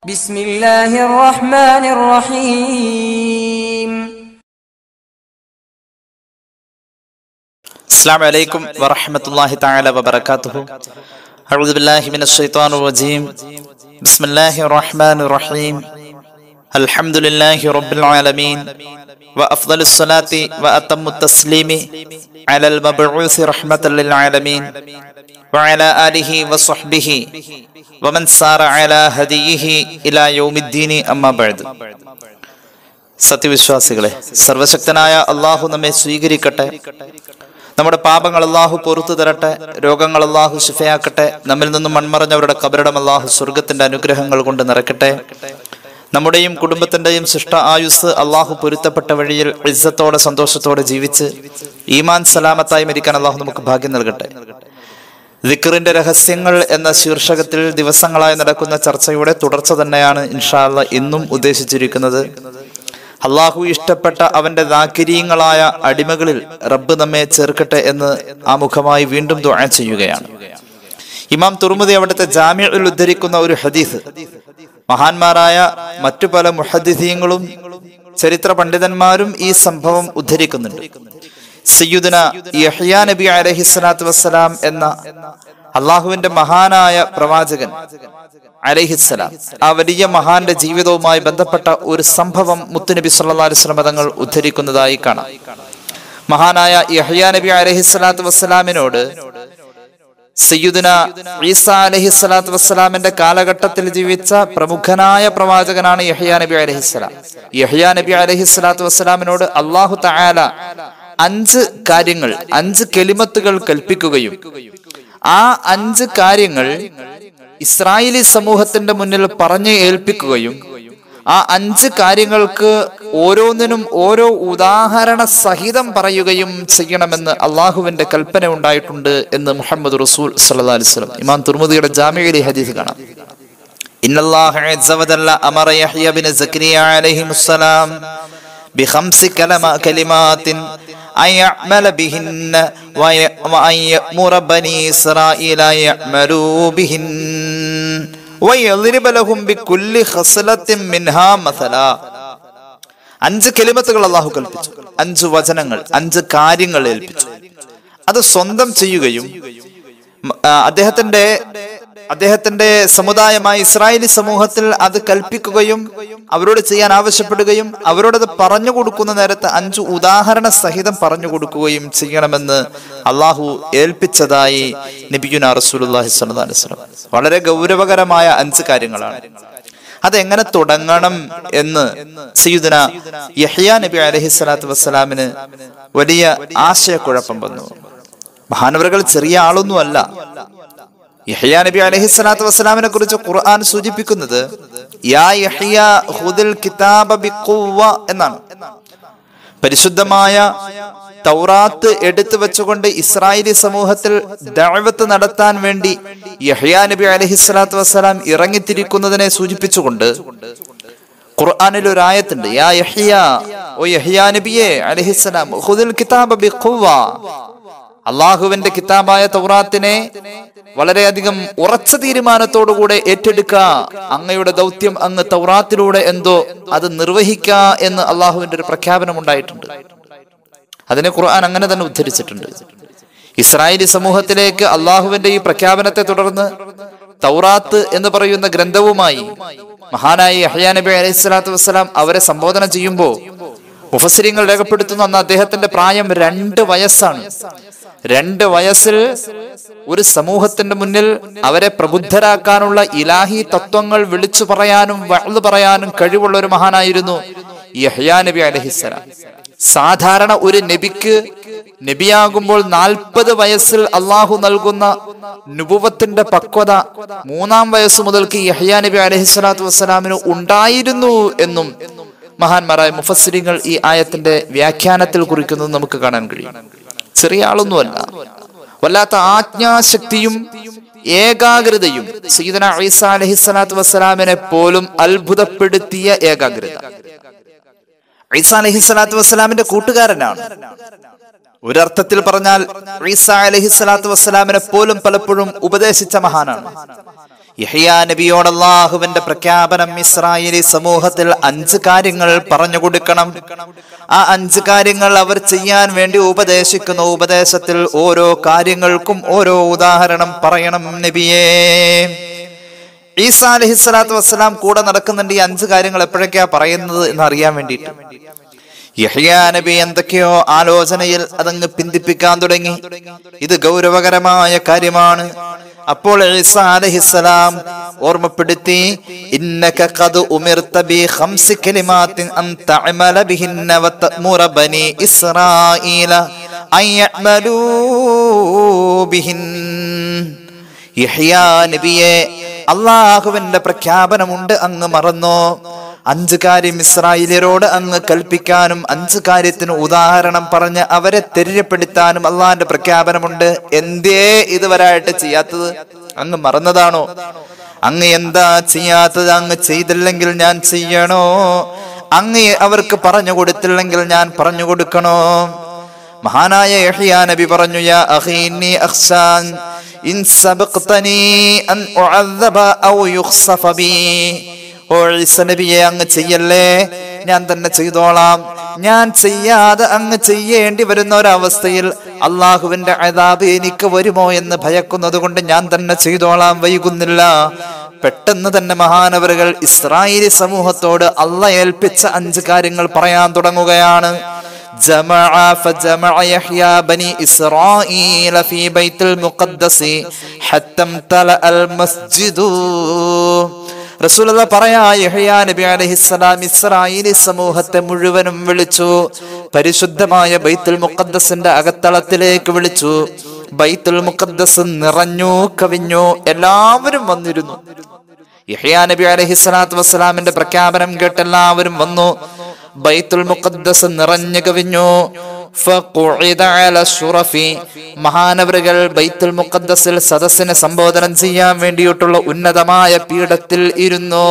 بسم الله الرحمن الرحيم السلام عليكم ورحمة الله تعالى وبركاته أعوذ بالله من الشيطان الرجيم بسم الله الرحمن الرحيم الحمد لله رب العالمين وأفضل الصلاة وأتم التسليم على المبعوث رحمة للعالمين وعلى آله وصحبه ومن سار على هديه إلى يوم الدين أما بعد സത്യവിശ്വാസികളെ സർവശക്തനായ അള്ളാഹു നമ്മെ സ്വീകരിക്കട്ടെ നമ്മുടെ പാപങ്ങൾ അള്ളാഹു പൊറത്തു തരട്ടെ രോഗങ്ങൾ അള്ളാഹു ശിഫയാക്കട്ടെ നമ്മിൽ നിന്നും മൺമറഞ്ഞവരുടെ കബരിടം അള്ളാഹു സ്വർഗത്തിന്റെ അനുഗ്രഹങ്ങൾ കൊണ്ട് നിറയ്ക്കട്ടെ നമ്മുടെയും കുടുംബത്തിന്റെയും ശിഷ്ട ആയുസ് അള്ളാഹു പൊരുത്തപ്പെട്ട വഴിയിൽ ഇസ്സത്തോടെ സന്തോഷത്തോടെ ജീവിച്ച് ഈമാൻ സലാമത്തായി മരിക്കാൻ അള്ളാഹു നമുക്ക് ഭാഗ്യം നൽകട്ടെ ദിക്കറിന്റെ രഹസ്യങ്ങൾ എന്ന ശീർഷകത്തിൽ ദിവസങ്ങളായി നടക്കുന്ന ചർച്ചയുടെ തുടർച്ച തന്നെയാണ് ഇൻഷാല്ല ഇന്നും ഉദ്ദേശിച്ചിരിക്കുന്നത് അള്ളാഹു ഇഷ്ടപ്പെട്ട അവന്റെ ദാക്കിരീങ്ങളായ അടിമകളിൽ റബ്ബ് നമ്മെ ചേർക്കട്ടെ എന്ന് ആമുഖമായി വീണ്ടും ദുആ ചെയ്യുകയാണ് ഇമാം തുർമുദി അവിടുത്തെ ജാമ്യയിൽ ഉദ്ധരിക്കുന്ന ഒരു ഹദീസ് മഹാന്മാരായ മറ്റു പല മുഹദ്ദീങ്ങളും ചരിത്ര പണ്ഡിതന്മാരും ഈ സംഭവം ഉദ്ധരിക്കുന്നുണ്ട് സയ്യുദന യഹ്യാ നബി അലഹിസ്സലാത്തു വസ്സലാം എന്ന അള്ളാഹുവിന്റെ മഹാനായ പ്രവാചകൻ അലഹിസ്സലാം ആ വലിയ മഹാന്റെ ജീവിതവുമായി ബന്ധപ്പെട്ട ഒരു സംഭവം മുത്തുനബി സല്ലാ അലിസ്ലം തങ്ങൾ ഉദ്ധരിക്കുന്നതായി കാണാം മഹാനായ യഹ്യാ നബി അലഹിസ്സലാത്തു വസ്സലാമിനോട് സയ്യുദന ഈസ അലഹി സ്വലാത്തു വസ്സലാമിന്റെ കാലഘട്ടത്തിൽ ജീവിച്ച പ്രമുഖനായ പ്രവാചകനാണ് യഹ്യാ നബി അലഹിസ്സലാം യഹ്യാ നബി അലഹി സ്വലാത്തു വസ്സലാമിനോട് അള്ളാഹു തആല അഞ്ച് കാര്യങ്ങൾ അഞ്ച് കെലിമത്തുകൾ കൽപ്പിക്കുകയും ആ അഞ്ച് കാര്യങ്ങൾ ഇസ്രായേലി സമൂഹത്തിന്റെ മുന്നിൽ പറഞ്ഞു ഏൽപ്പിക്കുകയും ആ അഞ്ച് കാര്യങ്ങൾക്ക് ഓരോന്നിനും ഓരോ ഉദാഹരണ സഹിതം പറയുകയും ചെയ്യണമെന്ന് അള്ളാഹുവിന്റെ കൽപ്പന ഉണ്ടായിട്ടുണ്ട് എന്ന് മുഹമ്മദ് റസൂൽ സല്ലല്ലാഹു അലൈഹി വസല്ലം ഇമാം തുർമുദിയുടെ ജാമ്യയിലെ ഹദീസ് കാണാം إن الله عز وجل أمر يحيى بن زكريا عليه السلام بخمس كلمة كلمات أن يعمل بهن وي- وأن يأمر بني إسرائيل أن يعملوا بهن ويضرب لهم بكل خصلة منها مثلا അഞ്ച് കെലിമത്തുകൾ അള്ളാഹു കൽപ്പിച്ചു അഞ്ച് വചനങ്ങൾ അഞ്ച് കാര്യങ്ങൾ ഏൽപ്പിച്ചു അത് സ്വന്തം ചെയ്യുകയും മ- ആ, അദ്ദേഹത്തിന്റെ അദ്ദേഹത്തിന്റെ സമുദായമായ ഇസ്രായേലി സമൂഹത്തിൽ അത് കൽപ്പിക്കുകയും അവരോട് ചെയ്യാൻ ആവശ്യപ്പെടുകയും അവരോടത് പറഞ്ഞു കൊടുക്കുന്ന നേരത്ത് അഞ്ച് ഉദാഹരണ സഹിതം പറഞ്ഞു കൊടുക്കുകയും ചെയ്യണമെന്ന് അള്ളാഹു ഏൽപ്പിച്ചതായി നബിയുന റസൂലുള്ളാഹി സ്വല്ലല്ലാഹു അലൈഹി വസല്ലം വളരെ ഗൗരവകരമായ അഞ്ച് കാര്യങ്ങളാണ് അതെങ്ങനെ തുടങ്ങണം എന്ന് സയ്യിദുന യഹ്യാ നബി അലൈഹി സ്വലാത്തു വസ്സലാമിന് വലിയ ആശയക്കുഴപ്പം വന്നു മഹാനവറുകൾ ചെറിയ ആളൊന്നുമല്ല യഹ്യാ നബി അലൈഹി സ്വലാത്തു വസ്സലാമിനെ കുറിച്ച് ഖുർആൻ സൂചിപ്പിക്കുന്നത് യാ യഹ്യ ഖുദിൽ കിതാബ ബിഖുവ്വ എന്നാണ് പരിശുദ്ധമായ തൗറാത്ത് എടുത്തു വെച്ചുകൊണ്ട് ഇസ്രായേലി സമൂഹത്തിൽ ദഅവത്ത് നടത്താൻ വേണ്ടി യഹ്യാ നബി അലൈഹി സ്വലാത്തു വസ്സലാം ഇറങ്ങിത്തിരിക്കുന്നതിനെ സൂചിപ്പിച്ചുകൊണ്ട് ഖുർആനിൽ ഒരു ആയത്തുണ്ട് യാ യഹ്യ ഓ യഹ്യാ നബിയെ അലൈഹിസ്സലാം ഖുദിൽ കിതാബ ബിഖുവ്വ അള്ളാഹുവിന്റെ കിതാബായ തൗറാത്തിനെ വളരെയധികം ഉറച്ച തീരുമാനത്തോടുകൂടെ ഏറ്റെടുക്ക അങ്ങയുടെ ദൗത്യം അങ്ങ് തൗറാത്തിലൂടെ എന്തോ അത് നിർവഹിക്ക എന്ന് അള്ളാഹുവിന്റെ ഒരു പ്രഖ്യാപനം ഉണ്ടായിട്ടുണ്ട് അതിനെ ഖുർആൻ അങ്ങനെ തന്നെ ഉദ്ധരിച്ചിട്ടുണ്ട് ഇസ്രായേലി സമൂഹത്തിലേക്ക് അള്ളാഹുവിന്റെ ഈ പ്രഖ്യാപനത്തെ തുടർന്ന് തൗറാത്ത് എന്ന് പറയുന്ന ഗ്രന്ഥവുമായി മഹാനായ യഹ്യാ നബി അലൈഹി സ്വലാത്തു വസ്സലാം അവരെ സംബോധന ചെയ്യുമ്പോൾ മുഫസിരിങ്ങൾ രേഖപ്പെടുത്തുന്ന അന്ന് അദ്ദേഹത്തിന്റെ പ്രായം രണ്ട് വയസ്സാണ് രണ്ട് വയസ്സിൽ ഒരു സമൂഹത്തിന്റെ മുന്നിൽ അവരെ പ്രബുദ്ധരാക്കാനുള്ള ഇലാഹി തത്വങ്ങൾ വിളിച്ചു പറയാനും വഴുതു പറയാനും കഴിവുള്ള ഒരു മഹാനായിരുന്നു യഹ്യാ നബി അലഹിസ്സലാം സാധാരണ ഒരു നബിക്ക് നബിയാകുമ്പോൾ നാൽപ്പത് വയസ്സിൽ അള്ളാഹു നൽകുന്ന നുപുവത്തിന്റെ പക്വത മൂന്നാം വയസ്സ് മുതൽക്ക് യഹ്യാ നബി അലഹിസ്വലാത്തു വസ്സലാമിന് ഉണ്ടായിരുന്നു എന്നും മഹാന്മാരായ മുഫസ്സിരിങ്ങൾ ഈ ആയത്തിന്റെ വ്യാഖ്യാനത്തിൽ കുറിക്കുന്നത് നമുക്ക് കാണാൻ കഴിയും ചെറിയ ആളൊന്നുമല്ല വല്ലാത്ത ആജ്ഞാശക്തിയും ഏകാഗ്രതയും സീദന ഈസ അലഹിസ്വലാത്തു വസ്സലാമിനെ പോലും അത്ഭുതപ്പെടുത്തിയ ഏകാഗ്രത ഈസ അലഹിസ്വലാത്തു വസ്സലാമിന്റെ കൂട്ടുകാരനാണ് ഒരർത്ഥത്തിൽ പറഞ്ഞാൽ ഈസ അലഹിസ്വലാത്തു വസ്സലാമിനെ പോലും പലപ്പോഴും ഉപദേശിച്ച മഹാനാണ് യഹ്യാ നബിയോട് അള്ളാഹുവിന്റെ പ്രഖ്യാപനം ഇസ്രായേലി സമൂഹത്തിൽ അഞ്ച് കാര്യങ്ങൾ പറഞ്ഞു കൊടുക്കണം ആ അഞ്ച് കാര്യങ്ങൾ അവർ ചെയ്യാൻ വേണ്ടി ഉപദേശിക്കുന്ന ഉപദേശത്തിൽ ഓരോ കാര്യങ്ങൾക്കും ഓരോ ഉദാഹരണം പറയണം നബിയേ ഈസാ അലഹി സ്വലാത്തു വസ്സലാം കൂടെ നടക്കുന്നുണ്ട് ഈ അഞ്ച് കാര്യങ്ങൾ എപ്പോഴൊക്കെയാ പറയുന്നത് എന്ന് അറിയാൻ വേണ്ടിയിട്ട് യഹ്യാ നബി എന്തൊക്കെയോ ആലോചനയിൽ അതങ്ങ് പിന്തിപ്പിക്കാൻ തുടങ്ങി ഇത് ഗൗരവകരമായ കാര്യമാണ് അപ്പോൾ ഈസാ അലഹിസ്സലാം ഓർമ്മപ്പെടുത്തി ഇന്നക ഖദ് ഉമിർത ബി ഖംസി കലിമാത്തിൻ അൻ തഅമല ബിഹിന്ന വതഅമുറ ബനി ഇസ്രായീല അൻ യഅമലൂ ബിഹിൻ യഹ്യാ നബിയെ അള്ളാഹുവിന്റെ പ്രഖ്യാപനമുണ്ട് അങ്ങ് മറന്നോ അഞ്ച് കാര്യം ഇസ്രായേലിയരോട് അങ്ങ് കൽപ്പിക്കാനും അഞ്ച് കാര്യത്തിന് ഉദാഹരണം പറഞ്ഞ് അവരെ തെര്യപ്പെടുത്താനും അള്ളാഹിന്റെ പ്രഖ്യാപനമുണ്ട് എന്തേ ഇതുവരായിട്ട് ചെയ്യാത്തത് അങ്ങ് മറന്നതാണോ അങ്ങ് എന്താ ചെയ്യാത്തത് അങ്ങ് ചെയ്തില്ലെങ്കിൽ ഞാൻ ചെയ്യണോ അങ്ങ് അവർക്ക് പറഞ്ഞു കൊടുത്തില്ലെങ്കിൽ ഞാൻ പറഞ്ഞു കൊടുക്കണോ മഹാനായ യഹ്യാ നബി പറഞ്ഞു യാ അഖി ഇന്നി അഖ്ശാൻ ഇൻ സബഖ്തനി അൻ ഉഅദ്ദബ ഔ യുഖ്സഫ ബി ഓ ഈസ നബിയെ അങ്ങ് ചെയ്യല്ലേ ഞാൻ തന്നെ ചെയ്തോളാം ഞാൻ ചെയ്യാതെ അങ്ങ് ചെയ്യേണ്ടി വരുന്ന ഒരവസ്ഥയിൽ അള്ളാഹുവിന്റെ അതാബ് എനിക്ക് വരുമോ എന്ന് ഭയക്കുന്നത് കൊണ്ട് ഞാൻ തന്നെ ചെയ്തോളാം വൈകുന്നില്ല പെട്ടെന്ന് തന്നെ മഹാനവറുകൾ ഇസ്രായേലി സമൂഹത്തോട് അള്ള ഏൽപ്പിച്ച അഞ്ച് കാര്യങ്ങൾ പറയാൻ തുടങ്ങുകയാണ് جمع فجمع يحيى بني إسرائيل في بيت المقدس حتى امتلأ المسجد റസൂലുള്ള പറയാ യഹ്യാ നബി അലൈഹിസ്സലാം ഇസ്രായേലി സമൂഹത്തെ മുഴുവനും വിളിച്ചു പരിശുദ്ധമായ ബൈത്തുൽ മുഖദ്ദസിന്റെ അകത്തളത്തിലേക്ക് വിളിച്ചു ബൈത്തുൽ മുഖദ്ദസ് നിറഞ്ഞു കവിഞ്ഞു എല്ലാവരും വന്നിരുന്നു യഹ്യാ നബി അലൈഹിസ്സലാത്തു വസ്സലാമിന്റെ പ്രഖ്യാപനം കേട്ട് എല്ലാവരും വന്നു ബൈത്തുൽ മുഖദ്ദസ് നിറഞ്ഞു കവിഞ്ഞു ഫഖുഇദ അല ശുറഫി മഹാനവറുകൾ ബൈത്തുൽ മുഖദ്ദസിൽ സദസ്സിനെ സംബോധനം ചെയ്യാൻ വേണ്ടിയിട്ടുള്ള ഉന്നതമായ പീഠത്തിൽ ഇരുന്നു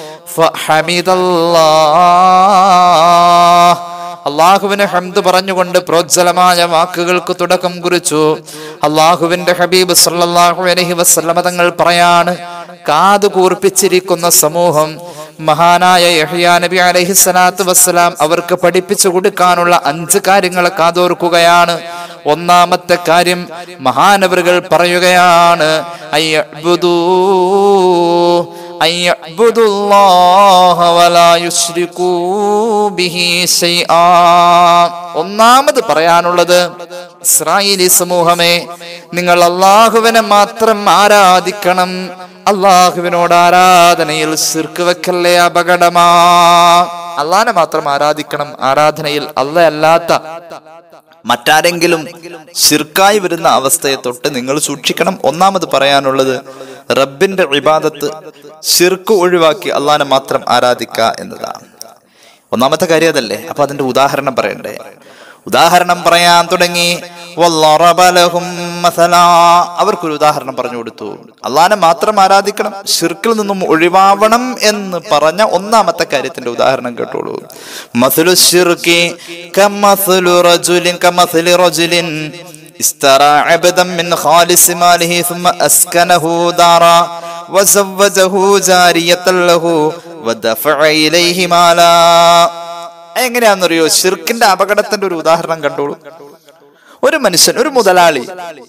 ഫഹമിദല്ലാഹ് അള്ളാഹുവിന് ഹംദ് പറഞ്ഞുകൊണ്ട് പ്രോജ്വലമായ വാക്കുകൾക്ക് തുടക്കം കുറിച്ചു അള്ളാഹുവിന്റെ ഹബീബ് സല്ലല്ലാഹു അലൈഹി വസല്ലമ തങ്ങൾ പറയാണ് കാത് കൂർപ്പിച്ചിരിക്കുന്ന സമൂഹം മഹാനായ യഹ്യാ നബി അലൈഹി സ്വലാത്തു വസ്സലാം അവർക്ക് പഠിപ്പിച്ചു കൊടുക്കാനുള്ള അഞ്ച് കാര്യങ്ങൾ കാതോർക്കുകയാണ് ഒന്നാമത്തെ കാര്യം മഹാനവറുകൾ പറയുകയാണ് അയ്യബ്ദൂ أن يعبدوا الله ولا يشركوا به شيئا ഒന്നാമത് പറയാനുള്ളത് ഇസ്രായേലി സമൂഹമേ നിങ്ങൾ അള്ളാഹുവിനെ മാത്രം ആരാധിക്കണം അള്ളാഹുവിനോട് ആരാധനയിൽ ശിർക്ക് വെക്കല്ലേ അപകടമാ അള്ളാഹിനെ മാത്രം ആരാധിക്കണം ആരാധനയിൽ അല്ലയല്ലാത്ത മറ്റാരെങ്കിലും ശിർക്കായി വരുന്ന അവസ്ഥയെ തൊട്ട് നിങ്ങൾ സൂക്ഷിക്കണം ഒന്നാമത് പറയാനുള്ളത് റബ്ബിന്റെ ഇബാദത്ത് ശിർക്ക് ഒഴിവാക്കി അള്ളാഹിനെ മാത്രം ആരാധിക്കുക എന്നതാണ് ഒന്നാമത്തെ കാര്യം അതല്ലേ അപ്പൊ അതിന്റെ ഉദാഹരണം പറയണ്ടേ ഉദാഹരണം പറയാൻ തുടങ്ങി വല്ലറബ ലഹും മസലാ. അവർക്കൊരു ഉദാഹരണം പറഞ്ഞു കൊടുത്തു അള്ളാഹിനെ മാത്രം ആരാധിക്കണം ഷിർക്കിൽ നിന്നും ഒഴിവാവണം എന്ന് പറഞ്ഞ ഒന്നാമത്തെ കാര്യത്തിന്റെ ഉദാഹരണം കേട്ടോളൂ മസലു ഷിർക്കി കമസലു റജുലിൻ കമസലി റജുലിൻ استرى عبدا من خالص ماله ثم أسكنه دارا وزوجه جارية له ودفع إليه مالا എങ്ങനെയാണെന്നറിയോ ഷിർക്കിന്റെ അപകടത്തിന്റെ ഒരു ഉദാഹരണം കണ്ടോളൂ ഒരു മനുഷ്യൻ ഒരു മുതലാളി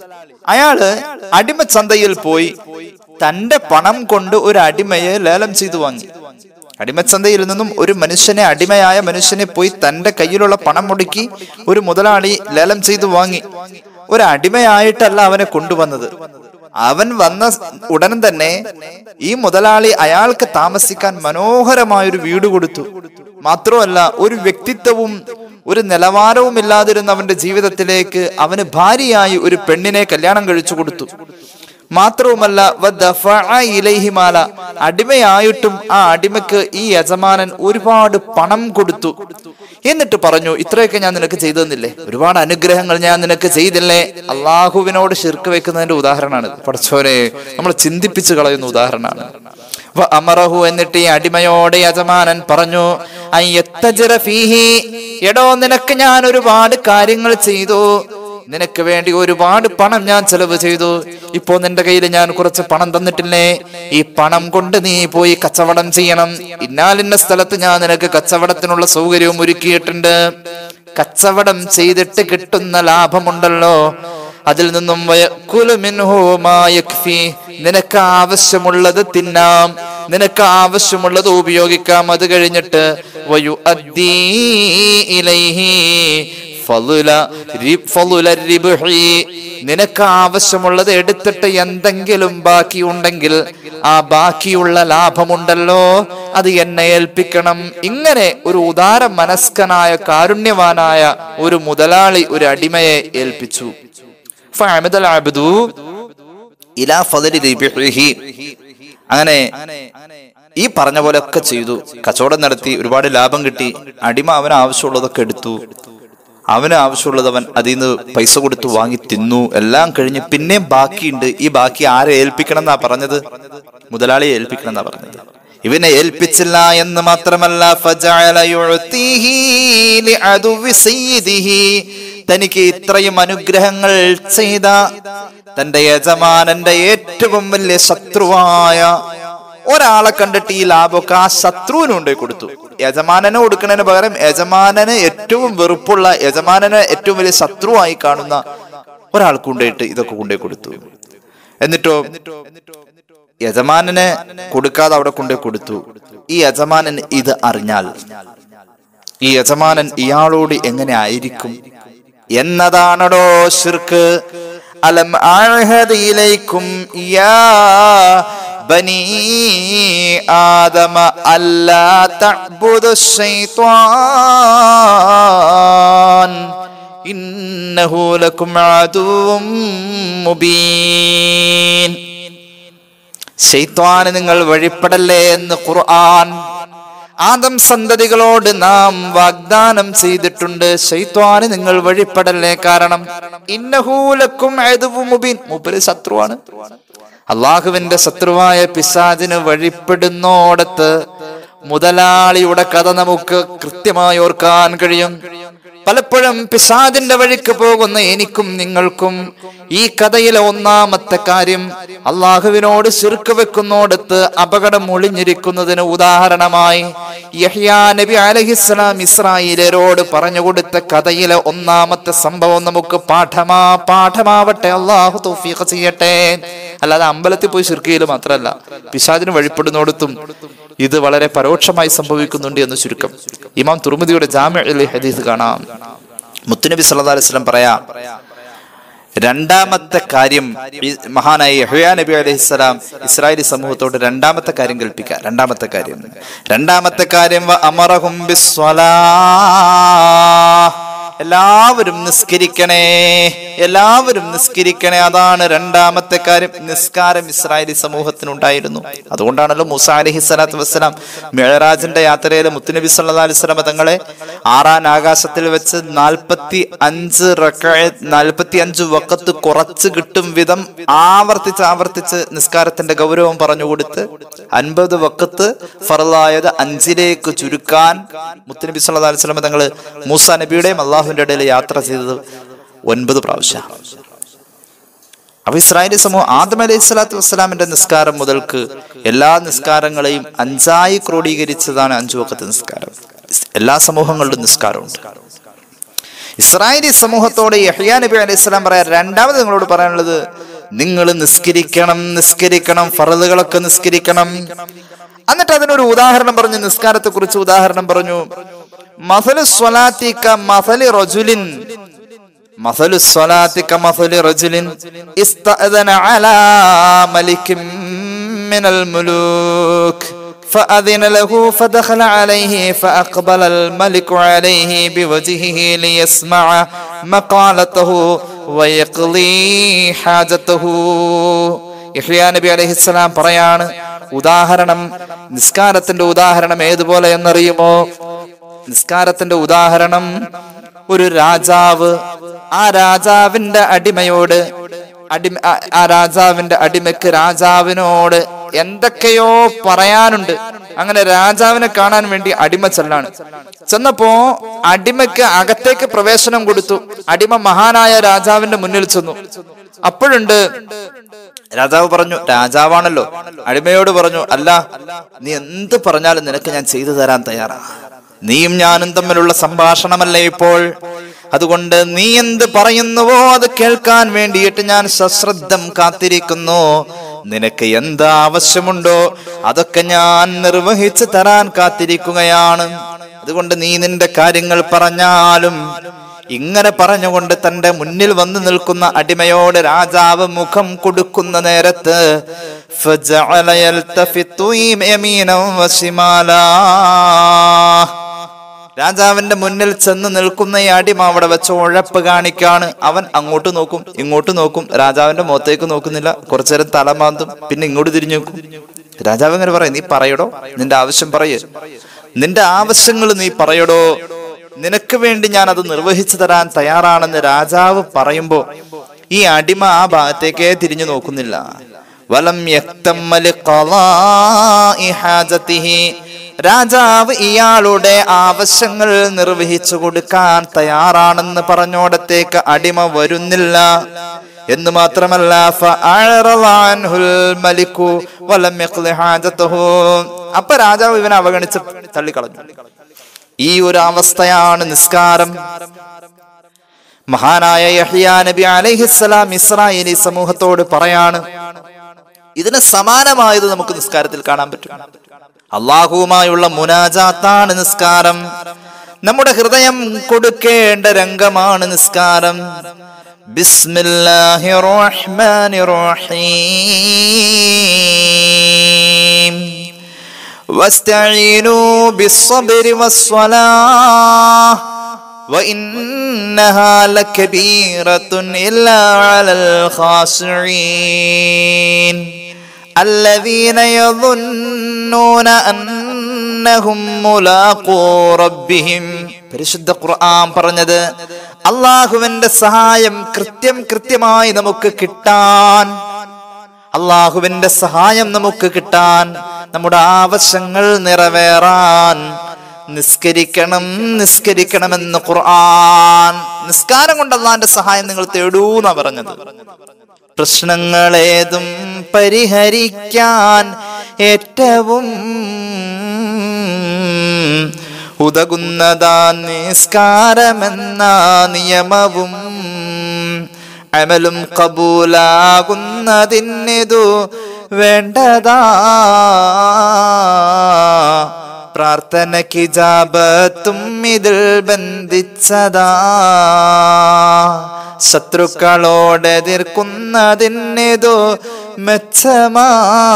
അയാള് അടിമച്ചന്തയിൽ പോയി തന്റെ പണം കൊണ്ട് ഒരു അടിമയെ ലേലം ചെയ്തു വാങ്ങി അടിമച്ചന്തയിൽ നിന്നും ഒരു മനുഷ്യനെ അടിമയായ മനുഷ്യനെ പോയി തന്റെ കയ്യിലുള്ള പണം മുടക്കി ഒരു മുതലാളി ലേലം ചെയ്തു വാങ്ങി ഒരു അടിമയായിട്ടല്ല അവനെ കൊണ്ടുവന്നത് അവൻ വന്ന ഉടൻ തന്നെ ഈ മുതലാളി അയാൾക്ക് താമസിക്കാൻ മനോഹരമായ ഒരു വീട് കൊടുത്തു മാത്രമല്ല ഒരു വ്യക്തിത്വവും ഒരു നിലവാരവും ഇല്ലാതിരുന്ന അവന്റെ ജീവിതത്തിലേക്ക് അവന് ഭാര്യയായി ഒരു പെണ്ണിനെ കല്യാണം കഴിച്ചു കൊടുത്തു മാത്രവുമല്ല വദഫഅ ഇലൈഹി മാല അടിമയായിട്ടും ആ അടിമക്ക് ഈ യജമാനൻ ഒരുപാട് പണം കൊടുത്തു എന്നിട്ട് പറഞ്ഞു ഇത്രയൊക്കെ ഞാൻ നിനക്ക് ചെയ്തു തന്നില്ലേ ഒരുപാട് അനുഗ്രഹങ്ങൾ ഞാൻ നിനക്ക് ചെയ്തില്ലേ അള്ളാഹുവിനോട് ശിർക്ക് വെക്കുന്നതിന്റെ ഉദാഹരണമാണ് പഠിച്ചോരെ നമ്മൾ ചിന്തിപ്പിച്ചു കളയുന്ന ഉദാഹരണമാണ് വ അമറഹു എന്നിട്ട് ഈ അടിമയോട് യജമാനൻ പറഞ്ഞു അയ്യത്തജിറ ഫീഹി എടോ നിനക്ക് ഞാൻ ഒരുപാട് കാര്യങ്ങൾ ചെയ്തു നിനക്ക് വേണ്ടി ഒരുപാട് പണം ഞാൻ ചെലവ് ചെയ്തു ഇപ്പോ നിന്റെ കയ്യിൽ ഞാൻ കുറച്ച് പണം തന്നിട്ടില്ലേ ഈ പണം കൊണ്ട് നീ പോയി കച്ചവടം ചെയ്യണം ഇന്നാലിന്ന സ്ഥലത്ത് ഞാൻ നിനക്ക് കച്ചവടത്തിനുള്ള സൗകര്യവും ഒരുക്കിയിട്ടുണ്ട് കച്ചവടം ചെയ്തിട്ട് കിട്ടുന്ന ലാഭമുണ്ടല്ലോ അതിൽ നിന്നും വയക്കുലു മിൻഹു മാ യക്ഫി. നിനക്ക് ആവശ്യമുള്ളത് തിന്നാം നിനക്ക് ആവശ്യമുള്ളത് ഉപയോഗിക്കാം അത് കഴിഞ്ഞിട്ട് വയു അദ്ദീ ഇലൈഹി ഫളുല രി- ഫളുല റിബ്ഹി. നിനക്ക് ആവശ്യമുള്ളത് എടുത്തിട്ട് എന്തെങ്കിലും ബാക്കിയുണ്ടെങ്കിൽ ആ ബാക്കിയുള്ള ലാഭമുണ്ടല്ലോ അത് എന്നെ ഏൽപ്പിക്കണം ഇങ്ങനെ ഒരു ഉദാര മനസ്കനായ കാരുണ്യവാനായ ഒരു മുതലാളി ഒരു അടിമയെ ഏൽപ്പിച്ചു ഫഅമദ അൽഅബ്ദു ഇലാ ഫളരി റിബ്ഹിഹി. അങ്ങനെ ഈ പറഞ്ഞ പോലെ ഒക്കെ ചെയ്തു കച്ചവടം നടത്തി ഒരുപാട് ലാഭം കിട്ടി അടിമ അവന് ആവശ്യമുള്ളതൊക്കെ എടുത്തു അവന് ആവശ്യമുള്ളത് അവൻ അതിൽ നിന്ന് പൈസ കൊടുത്ത് വാങ്ങി തിന്നു എല്ലാം കഴിഞ്ഞ് പിന്നെയും ബാക്കിയുണ്ട് ഈ ബാക്കി ആരെ ഏൽപ്പിക്കണം എന്നാ പറഞ്ഞത് മുതലാളിയെ ഏൽപ്പിക്കണം എന്നാ പറഞ്ഞത് ഇവനെ ഏൽപ്പിച്ചില്ല എന്ന് മാത്രമല്ല ഫജഅല യുഅ്തീഹി ലിഅദുവി സയ്യിദിഹി. തനിക്ക് ഇത്രയും അനുഗ്രഹങ്ങൾ ചെയ്ത തന്റെ യജമാനന്റെ ഏറ്റവും വലിയ ശത്രുവായ ഒരാളെ കണ്ടിട്ട് ഈ ലാഭമൊക്കെ ആ ശത്രുവിന് കൊണ്ടേ കൊടുത്തു യജമാനന് കൊടുക്കുന്നതിന് പകരം യജമാനന് ഏറ്റവും വെറുപ്പുള്ള യജമാനന് ഏറ്റവും വലിയ ശത്രുവായി കാണുന്ന ഒരാൾക്ക് കൊണ്ടുപോയിട്ട് ഇതൊക്കെ കൊണ്ടുപോയി കൊടുത്തു എന്നിട്ടോ യജമാനന് കൊടുക്കാതെ അവിടെ കൊണ്ടുപോയി കൊടുത്തു ഈ യജമാനൻ ഇത് അറിഞ്ഞാൽ ഈ യജമാനൻ ഇയാളോട് എങ്ങനെ ആയിരിക്കും എന്നതാണടോ ശിർക്ക് അലം ആഹദിയിലേക്കും യാ ബനി ആദമ അല്ലാ തഅ്ബുദു ശൈത്വാൻ ഇന്നഹു ലക്കും അദുവ്വും മുബീൻ ശൈത്വാന് നിങ്ങൾ വഴിപ്പെടല്ലേ എന്ന് ഖുർആൻ ആദം സന്തതികളോട് നാം വാഗ്ദാനം ചെയ്തിട്ടുണ്ട് ശൈത്വാന് നിങ്ങൾ വഴിപ്പെടല്ലേ കാരണം ഇന്നഹൂലക്കും മുബീൻ മൂപ്പര് ശത്രുവാണ് അള്ളാഹുവിന്റെ ശത്രുവായ പിശാചിന് വഴിപ്പെടുന്നോടത്ത് മുതലാളിയുടെ കഥ നമുക്ക് കൃത്യമായി ഓർക്കാൻ കഴിയും പലപ്പോഴും പിശാദിന്റെ വഴിക്ക് പോകുന്ന എനിക്കും നിങ്ങൾക്കും ഈ കഥയിലെ ഒന്നാമത്തെ കാര്യം അള്ളാഹുവിനോട് ശിർക്ക് വെക്കുന്നോടത്ത് അപകടം ഒളിഞ്ഞിരിക്കുന്നതിന് ഉദാഹരണമായി യഹ്യാ നബി അലഹിസ്ലാം ഇസ്രായേലരോട് പറഞ്ഞു കൊടുത്ത കഥയിലെ ഒന്നാമത്തെ സംഭവം നമുക്ക് പാഠമാ പാഠമാവട്ടെ അള്ളാഹു തൗഫീഖ് ചെയ്യട്ടെ അല്ലാതെ അമ്പലത്തിൽ പോയി ശിർക്കയിൽ മാത്രമല്ല പിശാദിന് വഴിപ്പെടുന്നോടത്തും ഇത് വളരെ പരോക്ഷമായി സംഭവിക്കുന്നുണ്ട് എന്ന് ചുരുക്കം ഇമാം തുർമുദിയുടെ ജാമ്യ ഹദീസ് കാണാം മുത്തുനബി സല്ലല്ലാഹു അലൈഹി വസല്ലം പറയാം രണ്ടാമത്തെ കാര്യം ഈ മഹാനായ യഹ്യാ നബി അലൈഹിസ്സലാം ഇസ്രായേലി സമൂഹത്തോട് രണ്ടാമത്തെ കാര്യം കൽപ്പിക്കുക രണ്ടാമത്തെ കാര്യം രണ്ടാമത്തെ കാര്യം വ അമറഹും ബിസ്വലാ എല്ലാവരും നിസ്കരിക്കണേ എല്ലാവരും നിസ്കരിക്കണേ അതാണ് രണ്ടാമത്തെ കാര്യം നിസ്കാരം ഇസ്രായേലി സമൂഹത്തിനുണ്ടായിരുന്നു അതുകൊണ്ടാണല്ലോ മൂസ അലഹി സ്വലാത്തു വസ്സലാം മെഹറാജിന്റെ യാത്രയിൽ മുത്തുനബി സല്ലാ അലിസ്ലാം തങ്ങളെ ആറാൻ ആകാശത്തിൽ വെച്ച് നാൽപ്പത്തി അഞ്ച് നാൽപ്പത്തി അഞ്ച് വക്കത്ത് കുറച്ച് കിട്ടും വിധം ആവർത്തിച്ച് ആവർത്തിച്ച് നിസ്കാരത്തിന്റെ ഗൗരവം പറഞ്ഞുകൊടുത്ത് അൻപത് വക്കത്ത് ഫറലായത് അഞ്ചിലേക്ക് ചുരുക്കാൻ മുത്തുനബി സല്ലാ അലിസ്ലാം തങ്ങൾ മൂസ നബിയുടെയും അള്ളാഹുവിന്റെ ഇടയിൽ യാത്ര ചെയ്തത് ഒൻപത് പ്രാവശ്യം അപ്പൊ ഇസ്രായേലി സമൂഹം ആദം അലൈഹി സ്വലാത്തു വസ്സലാമിന്റെ നിസ്കാരം മുതൽക്ക് എല്ലാ നിസ്കാരങ്ങളെയും അഞ്ചായി ക്രോഡീകരിച്ചതാണ് അഞ്ചു വക്കത്തെ നിസ്കാരം എല്ലാ സമൂഹങ്ങളിലും നിസ്കാരമുണ്ട് ഇസ്രായേലി സമൂഹത്തോട് യഹ്യാ നബി അലൈഹി സ്വലാം പറയാൻ രണ്ടാമത് നിങ്ങളോട് പറയാനുള്ളത് നിങ്ങൾ നിസ്കരിക്കണം നിസ്കരിക്കണം ഫറലുകളൊക്കെ നിസ്കരിക്കണം എന്നിട്ട് അതിനൊരു ഉദാഹരണം പറഞ്ഞു നിസ്കാരത്തെ കുറിച്ച് ഉദാഹരണം പറഞ്ഞു മസലു സ്വലാത്തിക്ക മസലി റജുലിൻ മസലു സ്വലാത്തിക്ക മസലി റജുലിൻ ഇസ്തഅദന അലാ മലികിൻ മിനൽ മുലൂക്ക് فأذن له فدخل عليه فأقبل الملك عليه بوجهه ليسمع مقالته ويقضي حاجته ഇഹ്യാ നബി അലൈഹിസ്സലാം പറയാണ് ഉദാഹരണം നിസ്കാരത്തിന്റെ ഉദാഹരണം ഏതുപോലെ എന്നറിയുമോ നിസ്കാരത്തിന്റെ ഉദാഹരണം ഒരു രാജാവ് ആ രാജാവിന്റെ അടിമയോട് അടിമ ആ- ആ രാജാവിന്റെ അടിമയ്ക്ക് രാജാവിനോട് എന്തൊക്കെയോ പറയാനുണ്ട് അങ്ങനെ രാജാവിനെ കാണാൻ വേണ്ടി അടിമ ചെല്ലാണ് ചെന്നപ്പോ അടിമയ്ക്ക് അകത്തേക്ക് പ്രവേശനം കൊടുത്തു അടിമ മഹാനായ രാജാവിന്റെ മുന്നിൽ ചെന്നു അപ്പോഴുണ്ട് രാജാവ് പറഞ്ഞു രാജാവാണല്ലോ അടിമയോട് പറഞ്ഞു അല്ല നീ എന്ത് പറഞ്ഞാലും നിനക്ക് ഞാൻ ചെയ്തു തരാൻ തയ്യാറാ നീയും ഞാനും തമ്മിലുള്ള സംഭാഷണമല്ലേ ഇപ്പോൾ അതുകൊണ്ട് നീ എന്ത് പറയുന്നുവോ അത് കേൾക്കാൻ വേണ്ടിയിട്ട് ഞാൻ സശ്രദ്ധം കാത്തിരിക്കുന്നു നിനക്ക് എന്ത് ആവശ്യമുണ്ടോ അതൊക്കെ ഞാൻ നിർവഹിച്ചു തരാൻ കാത്തിരിക്കുകയാണ് അതുകൊണ്ട് നീ നിന്റെ കാര്യങ്ങൾ പറഞ്ഞാലും ഇങ്ങനെ പറഞ്ഞുകൊണ്ട് തന്റെ മുന്നിൽ വന്നു നിൽക്കുന്ന അടിമയോട് രാജാവ് മുഖം കൊടുക്കുന്ന നേരത്ത് فجعل يلتفت يمينا وشمالا. രാജാവിന്റെ മുന്നിൽ ചെന്ന് നിൽക്കുന്ന ഈ അടിമ അവിടെ വെച്ച് ഉഴപ്പ് കാണിക്കാണ് അവൻ അങ്ങോട്ട് നോക്കും ഇങ്ങോട്ട് നോക്കും രാജാവിന്റെ മുഖത്തേക്ക് നോക്കുന്നില്ല കുറച്ചു നേരം തലമാന്തും പിന്നെ ഇങ്ങോട്ട് തിരിഞ്ഞു നോക്കും രാജാവ് ഇങ്ങനെ പറയും നീ പറയടോ നിന്റെ ആവശ്യം പറയേ നിന്റെ ആവശ്യങ്ങൾ നീ പറയടോ നിനക്ക് വേണ്ടി ഞാൻ അത് നിർവഹിച്ചു തരാൻ തയ്യാറാണെന്ന് രാജാവ് പറയുമ്പോ ഈ അടിമ ആ ഭാഗത്തേക്കേ തിരിഞ്ഞു നോക്കുന്നില്ല വലം യക്തമ്മല് ഖളാഇ ഹാജതിഹി. രാജാവ് ഇയാളുടെ ആവശ്യങ്ങൾ നിർവഹിച്ചു കൊടുക്കാൻ തയ്യാറാണെന്ന് പറഞ്ഞോടത്തേക്ക് അടിമ വരുന്നില്ല എന്ന് മാത്രമല്ല ഫഅഅറള അൻഹുൽ മലിക്കു വലം യഖ്ളി ഹാജതഹു. അപ്പൊ രാജാവ് ഇവനെ അവഗണിച്ച് തള്ളിക്കളഞ്ഞു ഈ ഒരു അവസ്ഥയാണ് നിസ്കാരം മഹാനായ യഹ്യാ നബി അലൈഹിസ്സലാം ഇസ്രായേലി സമൂഹത്തോട് പറയാണ് ഇതിന് സമാനമായത് നമുക്ക് നിസ്കാരത്തിൽ കാണാൻ പറ്റും അള്ളാഹുവുമായുള്ള മുനാജാത്താണ് നിസ്കാരം നമ്മുടെ ഹൃദയം കൊടുക്കേണ്ട രംഗമാണ് നിസ്കാരം ബിസ്മില്ലാഹിർ റഹ്മാനിർ റഹീം واستعينوا بالصبر والصلاة وإنها لكبيرة إلا على الخاشعين الذين يظنون أنهم ملاقو ربهم പരിശുദ്ധ ഖുർആൻ പറഞ്ഞത് അള്ളാഹുവിന്റെ സഹായം കൃത്യം കൃത്യമായി നമുക്ക് കിട്ടാൻ അള്ളാഹുവിന്റെ സഹായം നമുക്ക് കിട്ടാൻ നമ്മുടെ ആവശ്യങ്ങൾ നിറവേറാൻ നിസ്കരിക്കണം നിസ്കരിക്കണമെന്ന് ഖുർആൻ നിസ്കാരം കൊണ്ട് അള്ളാന്റെ സഹായം നിങ്ങൾ തേടൂന്നാ പറഞ്ഞത് പ്രശ്നങ്ങളേതും പരിഹരിക്കാൻ ഏറ്റവും ഉതകുന്നതാ നിസ്കാരമെന്ന നിയമവും അമലും കബൂലാകുന്നതിനിതു വേണ്ടതാ പ്രാർത്ഥനയ്ക്ക് ജാപത്തും ഇതിൽ ബന്ധിച്ചതാ ശത്രുക്കളോട് എതിർക്കുന്നതിനിതു മെച്ചമാ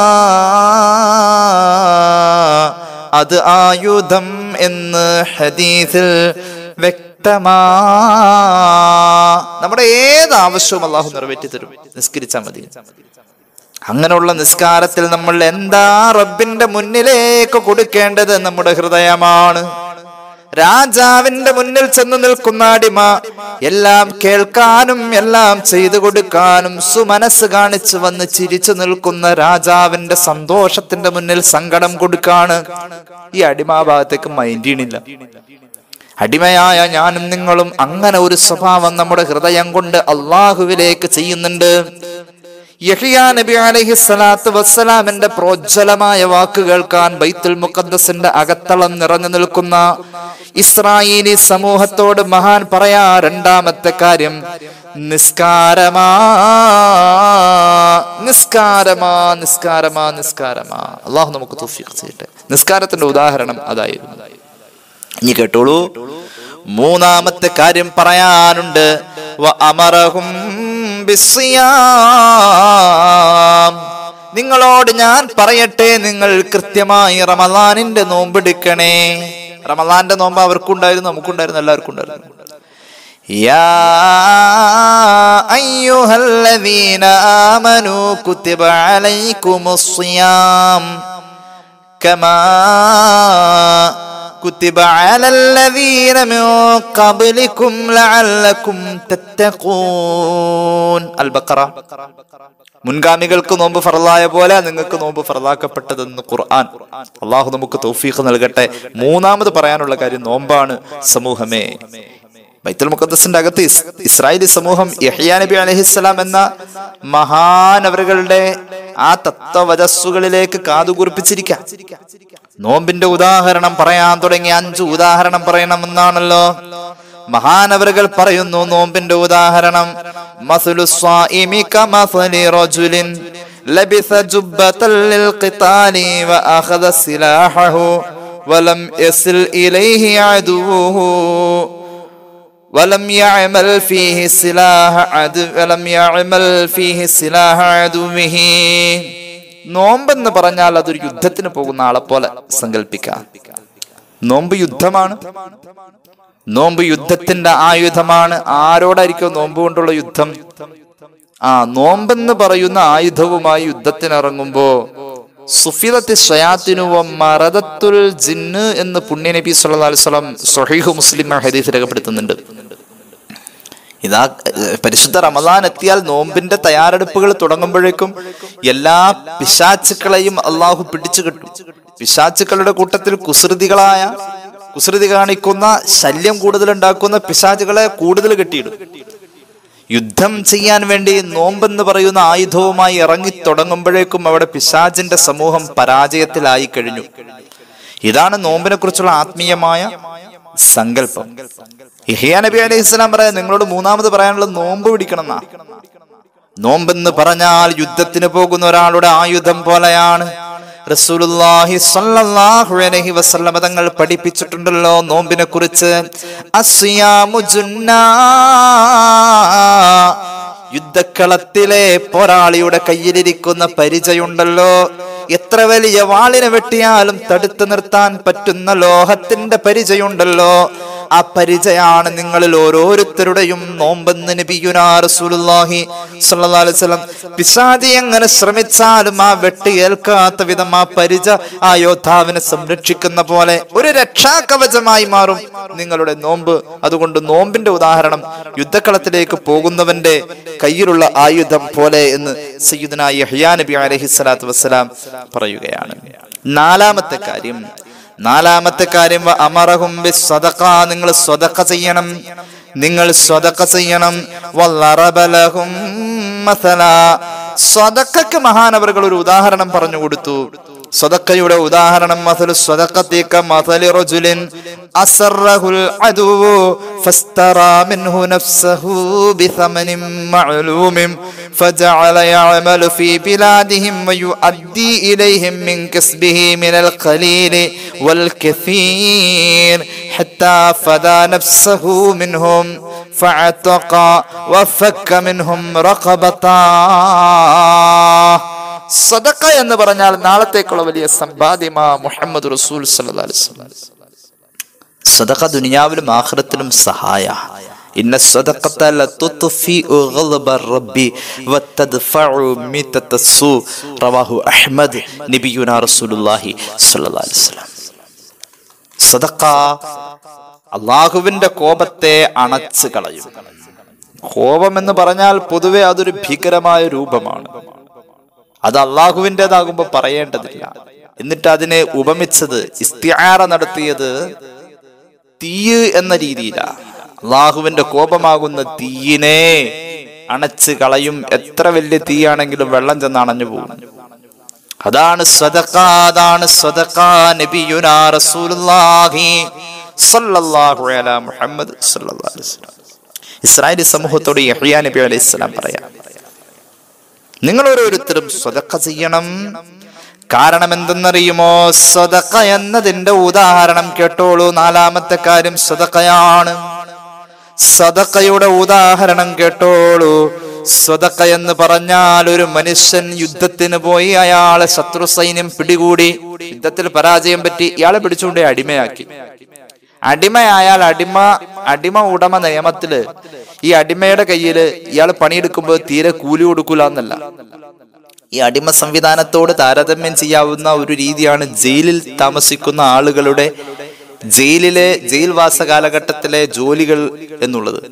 അത് ആയുധം എന്ന് ഹദീസിൽ വ്യക്തമാ നമ്മുടെ ഏത് ആവശ്യവും അള്ളാഹു നിറവേറ്റി തരും നിസ്കരിച്ചാൽ മതി അങ്ങനെയുള്ള നിസ്കാരത്തിൽ നമ്മൾ എന്താ റബ്ബിന്റെ മുന്നിലേക്ക് കൊടുക്കേണ്ടത് നമ്മുടെ ഹൃദയമാണ് രാജാവിന്റെ മുന്നിൽ ചെന്ന് നിൽക്കുന്ന അടിമ എല്ലാം കേൾക്കാനും എല്ലാം ചെയ്തു കൊടുക്കാനും സുമനസ് കാണിച്ചു വന്ന് ചിരിച്ചു നിൽക്കുന്ന രാജാവിന്റെ സന്തോഷത്തിന്റെ മുന്നിൽ സങ്കടം കൊടുക്കാണ് ഈ അടിമാഭാഗത്തേക്ക് മൈൻഡ് ചെയ്യണില്ല അടിമയായ ഞാനും നിങ്ങളും അങ്ങനെ ഒരു സ്വഭാവം നമ്മുടെ ഹൃദയം കൊണ്ട് അള്ളാഹുവിലേക്ക് ചെയ്യുന്നുണ്ട് യഹിയാ നബി അലൈഹി സ്വലാത്തു വസ്സലാമിന്റെ പ്രോജ്വലമായ വാക്ക് കേൾക്കാൻ ബൈത്തുൽ മുഖദ്ദസിന്റെ അകത്തളം നിറഞ്ഞു നിൽക്കുന്ന ഇസ്രായേലി സമൂഹത്തോട് മഹാൻ പറയാ രണ്ടാമത്തെ കാര്യം നിസ്കാരമാ നിസ്കാരമാ നിസ്കാരമാ നിസ്കാരമാ അള്ളാഹു നമുക്ക് തൗഫീഖ് ചെയ്യട്ടെ നിസ്കാരത്തിന്റെ ഉദാഹരണം അതായിരുന്നു ഇനി കേട്ടോളൂ മൂന്നാമത്തെ കാര്യം പറയാനുണ്ട് വ അമറഹും ബിസ്സിയാം. നിങ്ങളോട് ഞാൻ പറയട്ടെ നിങ്ങൾ കൃത്യമായി റമദാനിന്റെ നോമ്പെടുക്കണേ റമദാന്റെ നോമ്പ് അവർക്കുണ്ടായിരുന്നു നമുക്കുണ്ടായിരുന്നു എല്ലാവർക്കും ഉണ്ടായിരുന്നു يا أيها الذين آمنوا كتب عليكم الصيام كما كتب على الذين من قبلكم لعلكم تتقون البقرة മുൻഗാമികൾക്ക് നോമ്പ് ഫറലായ പോലെ നിങ്ങൾക്ക് നോമ്പ് ഫറലാക്കപ്പെട്ടതെന്ന് ഖുർആൻ അള്ളാഹു നമുക്ക് തൗഫീഖ് നൽകട്ടെ മൂന്നാമത് പറയാനുള്ള കാര്യം നോമ്പാണ് സമൂഹമേ ബൈത്തുൽ മുഖദ്സിന്റെ അകത്ത് ഇസ് ഇസ്രായേലി സമൂഹം യഹ്യാ നബി അലഹിസ്സലാം എന്ന മഹാനവറുകളുടെ ആ തത്വവചസ്സുകളിലേക്ക് കാതുകുറിപ്പിച്ചിരിക്കാം നോമ്പിന്റെ ഉദാഹരണം പറയാൻ തുടങ്ങി അഞ്ച് ഉദാഹരണം പറയണമെന്നാണല്ലോ മഹാനവറുകൾ പറയുന്നു നോമ്പിന്റെ ഉദാഹരണം മസ്ലു സ്വാഇമി കമസ്ലി റജുലിൻ ലബിസ ജുബ്ബതൻ ലിൽഖിതാലി വഅഖദ സിലാഹഹു വലം യസിൽ ഇലൈഹി അദുഹു ولم يعمل فيه سلاح عدو ولم يعمل فيه سلاح عدوه നോമ്പെന്ന് പറഞ്ഞാൽ അതൊരു യുദ്ധത്തിന് പോകുന്ന ആളെ പോലെ സങ്കല്പിക്കാം നോമ്പ് യുദ്ധമാണ് നോമ്പ് യുദ്ധത്തിന്റെ ആയുധമാണ് ആരോടായിരിക്കും നോമ്പ് കൊണ്ടുള്ള യുദ്ധം ആ നോമ്പെന്ന് പറയുന്ന ആയുധവുമായി യുദ്ധത്തിനിറങ്ങുമ്പോ സുഫിദത്തി ഷയാത്തിനുവ മറദത്തുൽ ജിന്ന് എന്ന് പുണ്യനബി സല്ലല്ലാഹു അലൈഹി വസല്ലം സ്വഹീഹു മുസ്ലിം ഹദീസ് രേഖപ്പെടുത്തുന്നുണ്ട് ഇതാ ഏഹ്, പരിശുദ്ധ റമദാൻ എത്തിയാൽ നോമ്പിന്റെ തയ്യാറെടുപ്പുകൾ തുടങ്ങുമ്പോഴേക്കും എല്ലാ പിശാച്ചുക്കളെയും അള്ളാഹു പിടിച്ചു കിട്ടും പിശാച്ചുക്കളുടെ കൂട്ടത്തിൽ കുസൃതികളായ കുസൃതി കാണിക്കുന്ന ശല്യം കൂടുതൽ ഉണ്ടാക്കുന്ന പിശാചുകളെ കൂടുതൽ കെട്ടിയിടും യുദ്ധം ചെയ്യാൻ വേണ്ടി നോമ്പെന്ന് പറയുന്ന ആയുധവുമായി ഇറങ്ങി തുടങ്ങുമ്പോഴേക്കും അവിടെ പിശാചിന്റെ സമൂഹം പരാജയത്തിലായി കഴിഞ്ഞു ഇതാണ് നോമ്പിനെ കുറിച്ചുള്ള ആത്മീയമായ സങ്കല്പം ഇഹിയ നബി അലൈഹി സ്വലാം പറയാം നിങ്ങളോട് മൂന്നാമത് പറയാനുള്ളത് നോമ്പ് പിടിക്കണം എന്നാ നോമ്പെന്ന് പറഞ്ഞാൽ യുദ്ധത്തിന് പോകുന്ന ഒരാളുടെ ആയുധം പോലെയാണ് റസൂലുള്ളാഹി സ്വല്ലല്ലാഹു അലൈഹി വസല്ലമ തങ്ങൾ പഠിപ്പിച്ചിട്ടുണ്ടല്ലോ നോമ്പിനെ കുറിച്ച് അസ്യാമു ജുന്നാ യുദ്ധക്കളത്തിലെ പോരാളിയുടെ കയ്യിലിരിക്കുന്ന പരിചയുണ്ടല്ലോ എത്ര വലിയ വാളിനെ വെട്ടിയാലും തടുത്തു നിർത്താൻ പറ്റുന്ന ലോഹത്തിന്റെ പരിചയുണ്ടല്ലോ ആ പരിചയാണ് നിങ്ങളിൽ ഓരോരുത്തരുടെയും നോമ്പെന്ന് നബിയുനാ റസൂലുള്ളാഹി സ്വല്ലല്ലാഹു അലൈഹി വസല്ലം പിശാചി എങ്ങനെ ശ്രമിച്ചാലും ആ വെട്ടി ഏൽക്കാത്ത വിധം ആ പരിച ആ യോദ്ധാവിനെ സംരക്ഷിക്കുന്ന പോലെ ഒരു രക്ഷാകവചമായി മാറും നിങ്ങളുടെ നോമ്പ് അതുകൊണ്ട് നോമ്പിന്റെ ഉദാഹരണം യുദ്ധക്കളത്തിലേക്ക് പോകുന്നവന്റെ കയ്യിലുള്ള ആയുധം പോലെ എന്ന് സയ്യിദുന യഹ്യാ നബി അലൈഹി സ്വലാത്തു വസ്സലാം പറയുകയാണ് നാലാമത്തെ കാര്യം നാലാമത്തെ കാര്യം വ അമറഹും ബിസ്സദഖ നിങ്ങൾ സ്വതക്ക ചെയ്യണം നിങ്ങൾ സ്വതക്ക ചെയ്യണം വല്ലറബലഹും മസല സ്വതക്കക്ക് മഹാനവറുകൾ ഒരു ഉദാഹരണം പറഞ്ഞു കൊടുത്തു സ്വതക്കയുടെ ഉദാഹരണം മസലു സ്വതക്കത്തേക്ക് മസലി റജുലിൻ അസറഹുൽ അദുവു ഫസ്തറാ മിൻഹു നഫ്സഹു ബിഥമനിൻ മഅലൂമിൻ فجعل يعمل في بلادهم ويؤدي إليهم من كسبه من القليل والكثير حتى فدى نفسه منهم فعتق وفك منهم رقبتا സദക്ക എന്ന് പറഞ്ഞാൽ നാളത്തേക്കുള്ള വലിയ സമ്പാദ്യമാ മുഹമ്മദ് റസൂൽ സല്ലല്ലാഹു അലൈഹി വസല്ലം സദക്ക ദുനിയാവിലും ആഖിറത്തിലും സഹായ ഇന്ന സദഖത ലതുത്ഫിഉ ഗളബ റബ്ബി വതദ്ഫഉ മിതത്തസു റവാഹു അഹ്മദ് നബിയുനാ റസൂലുള്ളാഹി സ്വല്ലല്ലാഹു അലൈഹി വസല്ലം സദക്ക അള്ളാഹുവിന്റെ കോപത്തെ അണച്ചു കളയും കോപം എന്ന് പറഞ്ഞാൽ പൊതുവെ അതൊരു ഭീകരമായ രൂപമാണ് അത് അള്ളാഹുവിൻ്റെതാകുമ്പോ പറയേണ്ടതില്ല എന്നിട്ട് അതിനെ ഉപമിച്ചത് ഇസ്തിയാറ നടത്തിയത് തീയ് എന്ന രീതിയിലാണ് അള്ളാഹുവിന്റെ കോപമാകുന്ന തീയിനെ അണച്ച് കളയും എത്ര വലിയ തീയാണെങ്കിലും വെള്ളം ചെന്ന് അണഞ്ഞു പോകും അതാണ് സ്വതക്ക അതാണ് സ്വതക്ക നബിയുനാ റസൂലുള്ളാഹി സ്വല്ലല്ലാഹു അലാ മുഹമ്മദ് സ്വല്ലല്ലാഹു അലൈഹി വസല്ലം ഇസ്രായേലി സമൂഹത്തോട് യഹ്യാ നബി അലൈഹി സ്വലാം പറയാം നിങ്ങൾ ഓരോരുത്തരും സ്വതക്ക ചെയ്യണം കാരണം എന്തെന്നറിയുമോ സ്വതക്ക എന്നതിന്റെ ഉദാഹരണം കേട്ടോളൂ നാലാമത്തെ കാര്യം സ്വതക്കയാണ് സദക്കയുടെ ഉദാഹരണം കേട്ടോളൂ സ്വതക്ക എന്ന് പറഞ്ഞാൽ ഒരു മനുഷ്യൻ യുദ്ധത്തിന് പോയി അയാളെ ശത്രു സൈന്യം പിടികൂടി യുദ്ധത്തിൽ പരാജയം പറ്റി ഇയാളെ പിടിച്ചുകൊണ്ട് അടിമയാക്കി അടിമയായാൽ അടിമ അടിമ ഉടമ നിയമത്തില് ഈ അടിമയുടെ കയ്യില് ഇയാൾ പണിയെടുക്കുമ്പോൾ തീരെ കൂലി കൊടുക്കൂല എന്നല്ല ഈ അടിമ സംവിധാനത്തോട് താരതമ്യം ചെയ്യാവുന്ന ഒരു രീതിയാണ് ജയിലിൽ താമസിക്കുന്ന ആളുകളുടെ ജയിലിലെ ജയിൽവാസ കാലഘട്ടത്തിലെ ജോലികൾ എന്നുള്ളത്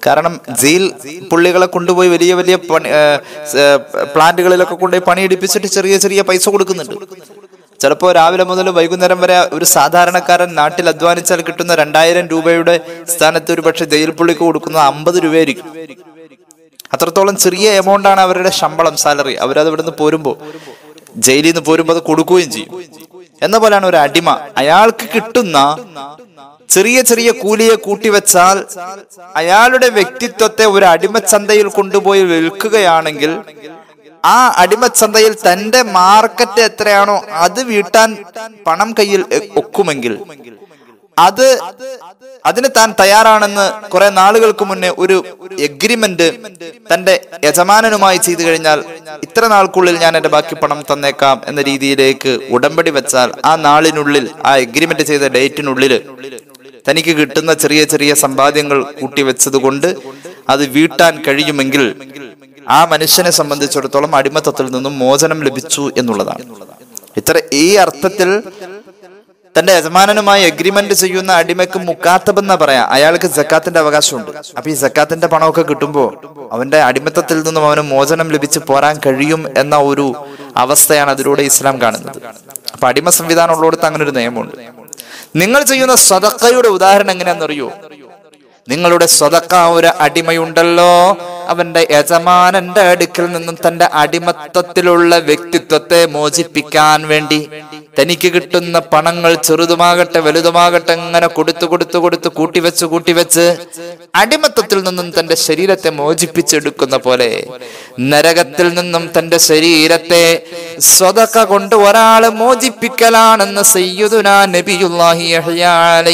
കാരണം ജയിൽ പുള്ളികളെ കൊണ്ടുപോയി വലിയ വലിയ പണി ഏ, സ്, ഏ, പ്ലാന്റുകളിലൊക്കെ കൊണ്ടുപോയി പണിയെടുപ്പിച്ചിട്ട് ചെറിയ ചെറിയ പൈസ കൊടുക്കുന്നുണ്ട് ചിലപ്പോൾ രാവിലെ മുതൽ വൈകുന്നേരം വരെ ഒരു സാധാരണക്കാരൻ നാട്ടിൽ അധ്വാനിച്ചാൽ കിട്ടുന്ന രണ്ടായിരം രൂപയുടെ സ്ഥാനത്ത് ഒരു പക്ഷെ ജയിൽ പുള്ളിക്ക് കൊടുക്കുന്നത് അമ്പത് രൂപയായിരിക്കും അത്രത്തോളം ചെറിയ എമൗണ്ട് ആണ് അവരുടെ ശമ്പളം സാലറി അവരത് ഇവിടുന്ന് പോരുമ്പോൾ ജയിലിൽ നിന്ന് പോരുമ്പോൾ അത് കൊടുക്കുകയും ചെയ്യും എന്ന പോലെയാണ് ഒരു അടിമ അയാൾക്ക് കിട്ടുന്ന ചെറിയ ചെറിയ കൂലിയെ കൂട്ടിവെച്ചാൽ അയാളുടെ വ്യക്തിത്വത്തെ ഒരു അടിമച്ചന്തയിൽ കൊണ്ടുപോയി വിൽക്കുകയാണെങ്കിൽ ആ അടിമച്ചന്തയിൽ തന്റെ മാർക്കറ്റ് എത്രയാണോ അത് വീട്ടാൻ പണം കയ്യിൽ എ- ഒക്കുമെങ്കിൽ അത് അതിന് താൻ തയ്യാറാണെന്ന് കുറെ നാളുകൾക്ക് മുന്നേ ഒരു എഗ്രിമെന്റ് തന്റെ യജമാനനുമായി ചെയ്തു കഴിഞ്ഞാൽ ഇത്ര നാൾക്കുള്ളിൽ ഞാൻ എന്റെ ബാക്കി പണം തന്നേക്കാം എന്ന രീതിയിലേക്ക് ഉടമ്പടി വെച്ചാൽ ആ നാളിനുള്ളിൽ ആ എഗ്രിമെന്റ് ചെയ്ത ഡേറ്റിനുള്ളിൽ തനിക്ക് കിട്ടുന്ന ചെറിയ ചെറിയ സമ്പാദ്യങ്ങൾ കൂട്ടിവെച്ചത് കൊണ്ട് അത് വീട്ടാൻ കഴിയുമെങ്കിൽ ആ മനുഷ്യനെ സംബന്ധിച്ചിടത്തോളം അടിമത്തത്തിൽ നിന്നും മോചനം ലഭിച്ചു എന്നുള്ളതാണ് ഇത്ര ഈ അർത്ഥത്തിൽ തന്റെ യജമാനനുമായി എഗ്രിമെന്റ് ചെയ്യുന്ന അടിമയ്ക്ക് മുക്കാത്തബെന്നാ പറയാം അയാൾക്ക് ജക്കാത്തിന്റെ അവകാശമുണ്ട് അപ്പൊ ഈ ജക്കാത്തിന്റെ പണമൊക്കെ കിട്ടുമ്പോ അവന്റെ അടിമത്തത്തിൽ നിന്നും അവന് മോചനം ലഭിച്ച് പോരാൻ കഴിയും എന്ന ഒരു അവസ്ഥയാണ് അതിലൂടെ ഇസ്ലാം കാണുന്നത് അപ്പൊ അടിമ സംവിധാനം ഉള്ളിടത്ത് അങ്ങനെ ഒരു നിയമമുണ്ട് നിങ്ങൾ ചെയ്യുന്ന സ്വതക്കയുടെ ഉദാഹരണം എങ്ങനെയാണെന്നറിയോ നിങ്ങളുടെ സ്വതക്ക ഒരു അടിമയുണ്ടല്ലോ അവന്റെ യജമാനന്റെ അടുക്കൽ നിന്നും തന്റെ അടിമത്തത്തിലുള്ള വ്യക്തിത്വത്തെ മോചിപ്പിക്കാൻ വേണ്ടി തനിക്ക് കിട്ടുന്ന പണങ്ങൾ ചെറുതുമാകട്ടെ വലുതുമാകട്ടെ അങ്ങനെ കൊടുത്തു കൊടുത്തു കൊടുത്ത് കൂട്ടിവെച്ച് കൂട്ടിവെച്ച് അടിമത്തത്തിൽ നിന്നും തന്റെ ശരീരത്തെ മോചിപ്പിച്ചെടുക്കുന്ന പോലെ നരകത്തിൽ നിന്നും തന്റെ ശരീരത്തെ സ്വതക്ക കൊണ്ട് ഒരാള് മോചിപ്പിക്കലാണെന്ന് സയ്യുദുന നബിയുല്ലാഹി യഹ്യ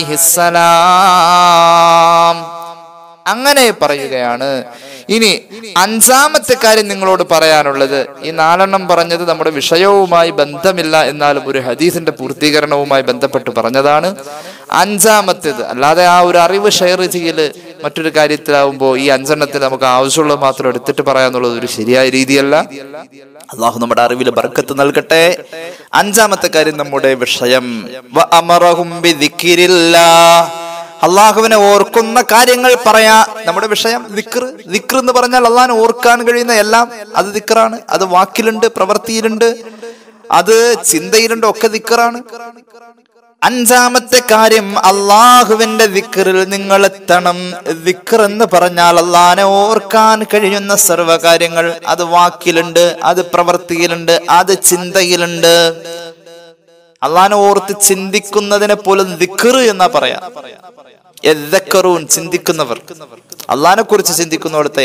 അലൈഹിസ്സലാം അങ്ങനെ പറയുകയാണ് ഇനി അഞ്ചാമത്തെ കാര്യം നിങ്ങളോട് പറയാനുള്ളത് ഈ നാലെണ്ണം പറഞ്ഞത് നമ്മുടെ വിഷയവുമായി ബന്ധമില്ല എന്നാലും ഒരു ഹദീസിന്റെ പൂർത്തീകരണവുമായി ബന്ധപ്പെട്ട് പറഞ്ഞതാണ് അഞ്ചാമത്തേത് അല്ലാതെ ആ ഒരു അറിവ് ഷെയർ ചെയ്യല് മറ്റൊരു കാര്യത്തിലാവുമ്പോൾ ഈ അഞ്ചെണ്ണത്തിൽ നമുക്ക് ആവശ്യമുള്ളത് മാത്രം എടുത്തിട്ട് പറയാന്നുള്ളത് ഒരു ശരിയായ രീതിയല്ല അള്ളാഹു നമ്മുടെ അറിവിൽ ബർക്കത്ത് നൽകട്ടെ അഞ്ചാമത്തെ കാര്യം നമ്മുടെ വിഷയം വ അമറഹും ബിദിക്രില്ലാഹ്. അള്ളാഹുവിനെ ഓർക്കുന്ന കാര്യങ്ങൾ പറയാ നമ്മുടെ വിഷയം ദിക്ർ ദിക്ർ എന്ന് പറഞ്ഞാൽ അള്ളാഹിനെ ഓർക്കാൻ കഴിയുന്ന എല്ലാം അത് ദിക്റാണ് അത് വാക്കിലുണ്ട് പ്രവൃത്തിയിലുണ്ട് അത് ചിന്തയിലുണ്ട് ഒക്കെ ദിക്റാണ് അഞ്ചാമത്തെ കാര്യം അള്ളാഹുവിന്റെ ദിക്റിൽ നിങ്ങൾ എത്തണം ദിക്ർ എന്ന് പറഞ്ഞാൽ അള്ളാഹിനെ ഓർക്കാൻ കഴിയുന്ന സർവകാര്യങ്ങൾ അത് വാക്കിലുണ്ട് അത് പ്രവൃത്തിയിലുണ്ട് അത് ചിന്തയിലുണ്ട് അള്ളാഹിനെ ഓർത്ത് ചിന്തിക്കുന്നതിനെ പോലും ദിക്ർ എന്നാ പറയാ എദ്ദക്കറൂൻ ചിന്തിക്കുന്നവർ അള്ളാഹിനെ കുറിച്ച് ചിന്തിക്കുന്നിടത്ത്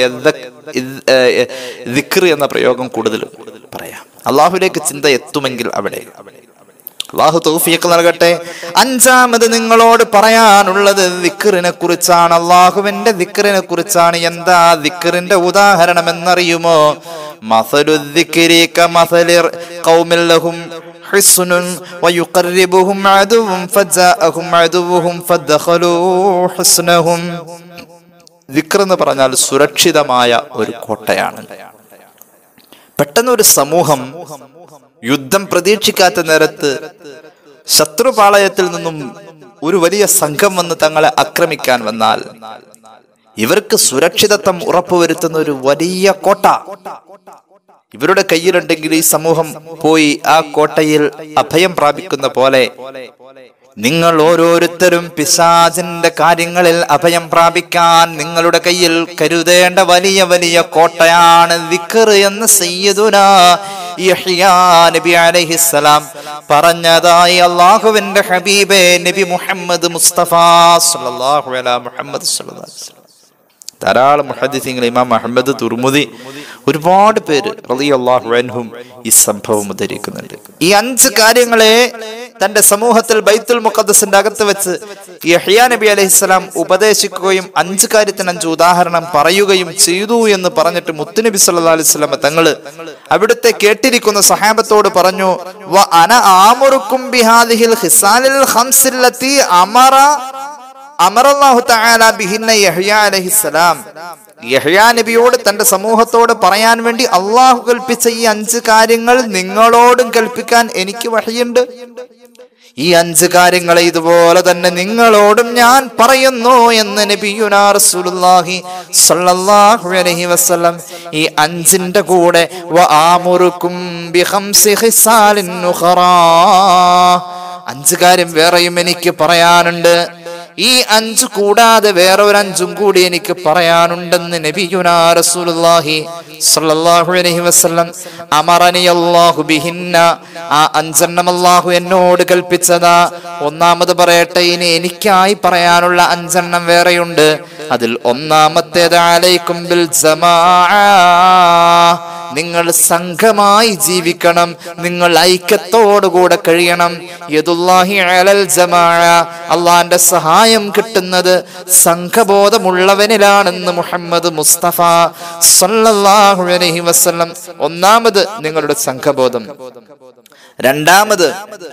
ദിക്ർ എന്ന പ്രയോഗം കൂടുതൽ പറയാം അള്ളാഹുലേക്ക് ചിന്ത എത്തുമെങ്കിൽ അവിടെ അള്ളാഹു തൗഫീഖ് നൽകട്ടെ അഞ്ചാമത് നിങ്ങളോട് പറയാനുള്ളത് ദിക്റിനെ കുറിച്ചാണ് അള്ളാഹുവിന്റെ ദിക്റിനെ കുറിച്ചാണ് എന്താ ദിക്റിന്റെ ഉദാഹരണം എന്നറിയുമോ മസലു ദിക്രി കമസലി ഖൗമിൽ ലഹും حصن ويقربهم عدو فجاءهم عدوهم فدخلوا حصنهم ദിക്ർ എന്ന് പറഞ്ഞാൽ സുരക്ഷിതമായ ഒരു കോട്ടയാണ് പെട്ടെന്ന് ഒരു സമൂഹം യുദ്ധം പ്രതീക്ഷിക്കാത്ത നേരത്ത് ശത്രുപാളയത്തിൽ നിന്നും ഒരു വലിയ സംഘം വന്ന് തങ്ങളെ ആക്രമിക്കാൻ വന്നാൽ ഇവർക്ക് സുരക്ഷിതത്വം ഉറപ്പുവരുത്തുന്ന ഒരു വലിയ കോട്ട ഇവരുടെ കയ്യിലുണ്ടെങ്കിൽ ഈ സമൂഹം പോയി ആ കോട്ടയിൽ അഭയം പ്രാപിക്കുന്ന പോലെ നിങ്ങൾ ഓരോരുത്തരും പിശാചിന്റെ കാര്യങ്ങളിൽ അഭയം പ്രാപിക്കാൻ നിങ്ങളുടെ കയ്യിൽ കരുതേണ്ട വലിയ വലിയ കോട്ടയാണ് വിക്കർ എന്ന് സയ്യിദുന യഹ്യാ നബി അലൈഹിസ്സലാം പറഞ്ഞതായി അള്ളാഹുവിന്റെ ഹബീബെ നബി മുഹമ്മദ് മുസ്തഫ സല്ലല്ലാഹു അലാ മുഹമ്മദ് സല്ലല്ലാഹു അലൈഹി വസല്ലം ധാരാളം മുഹദ്ദിസീങ്ങൾ ഇമാം അഹമ്മദ് തുർമുദി ഒരുപാട് പേര് റളിയല്ലാഹു അൻഹും ഈ സംഭവം ഉദ്ധരിക്കുന്നുണ്ട് ഈ അഞ്ച് കാര്യങ്ങളെ തന്റെ സമൂഹത്തിൽ ബൈത്തുൽ മുഖദ്ദസിന്റെ അകത്ത് വെച്ച് യഹ്യാ നബി അലൈഹിസ്സലാം ഉപദേശിക്കുകയും അഞ്ച് കാര്യത്തിന് അഞ്ച് ഉദാഹരണം പറയുകയും ചെയ്തു എന്ന് പറഞ്ഞിട്ട് മുത്തുനബി സല്ലല്ലാഹു അലൈഹി വസല്ലം തങ്ങള് അവിടുത്തെ കേട്ടിരിക്കുന്ന സഹാബത്തോട് പറഞ്ഞു വ അന ആമുറുക്കും ബിഹാദിഹിൽ ഖിസാലിൽ ഖംസില്ലത്തി അമറ അമറല്ലാഹു തആല ബിഹിന്ന യഹ്യ അലൈഹിസ്സലാം യഹ്യ നബിയോട് തന്റെ സമൂഹത്തോട് പറയാൻ വേണ്ടി അള്ളാഹു കൽപ്പിച്ച ഈ അഞ്ച് കാര്യങ്ങൾ നിങ്ങളോടും കൽപ്പിക്കാൻ എനിക്ക് വഴിയുണ്ട് ഈ അഞ്ച് കാര്യങ്ങളെ ഇതുപോലെ തന്നെ നിങ്ങളോടും ഞാൻ പറയുന്നു എന്ന് നബിയുനാ റസൂലുള്ളാഹി സ്വല്ലല്ലാഹു അലൈഹി വസല്ലം ഈ അഞ്ചിന്റെ കൂടെ വ ആമുറുക്കും ബിഖംസി ഖിസാലിൻ ഉഖറാ അഞ്ച് കാര്യം വേറെയും എനിക്ക് പറയാനുണ്ട് ഈ അഞ്ച് കൂടാതെ വേറെ ഒരു അഞ്ചും കൂടി എനിക്ക് പറയാനുണ്ടെന്ന് നബിയുനാ റസൂലുള്ളാഹി സ്വല്ലല്ലാഹു അലൈഹി വസല്ലം അമറനി അല്ലാഹു ബിഹിന്ന ആ അഞ്ചെണ്ണം അല്ലാഹു എന്നോട് കൽപ്പിച്ചതാ ഒന്നാമത് പറയട്ടെ ഇനി എനിക്കായി പറയാനുള്ള അഞ്ചെണ്ണം വേറെയുണ്ട് അതിൽ ഒന്നാമത്തേത് അലൈക്കും ബിൽ ജമാഅ നിങ്ങൾ സംഘമായി ജീവിക്കണം നിങ്ങൾ ഐക്യത്തോടുകൂടെ കഴിയണം യദുല്ലാഹി അലൽ ജമാഅ അള്ളാന്റെ സഹായം കിട്ടുന്നത് സംഘബോധമുള്ളവനിലാണെന്ന് മുഹമ്മദ് മുസ്തഫ സല്ലല്ലാഹു അലൈഹി വസല്ലം ഒന്നാമത് നിങ്ങളുടെ സംഘബോധം രണ്ടാമത്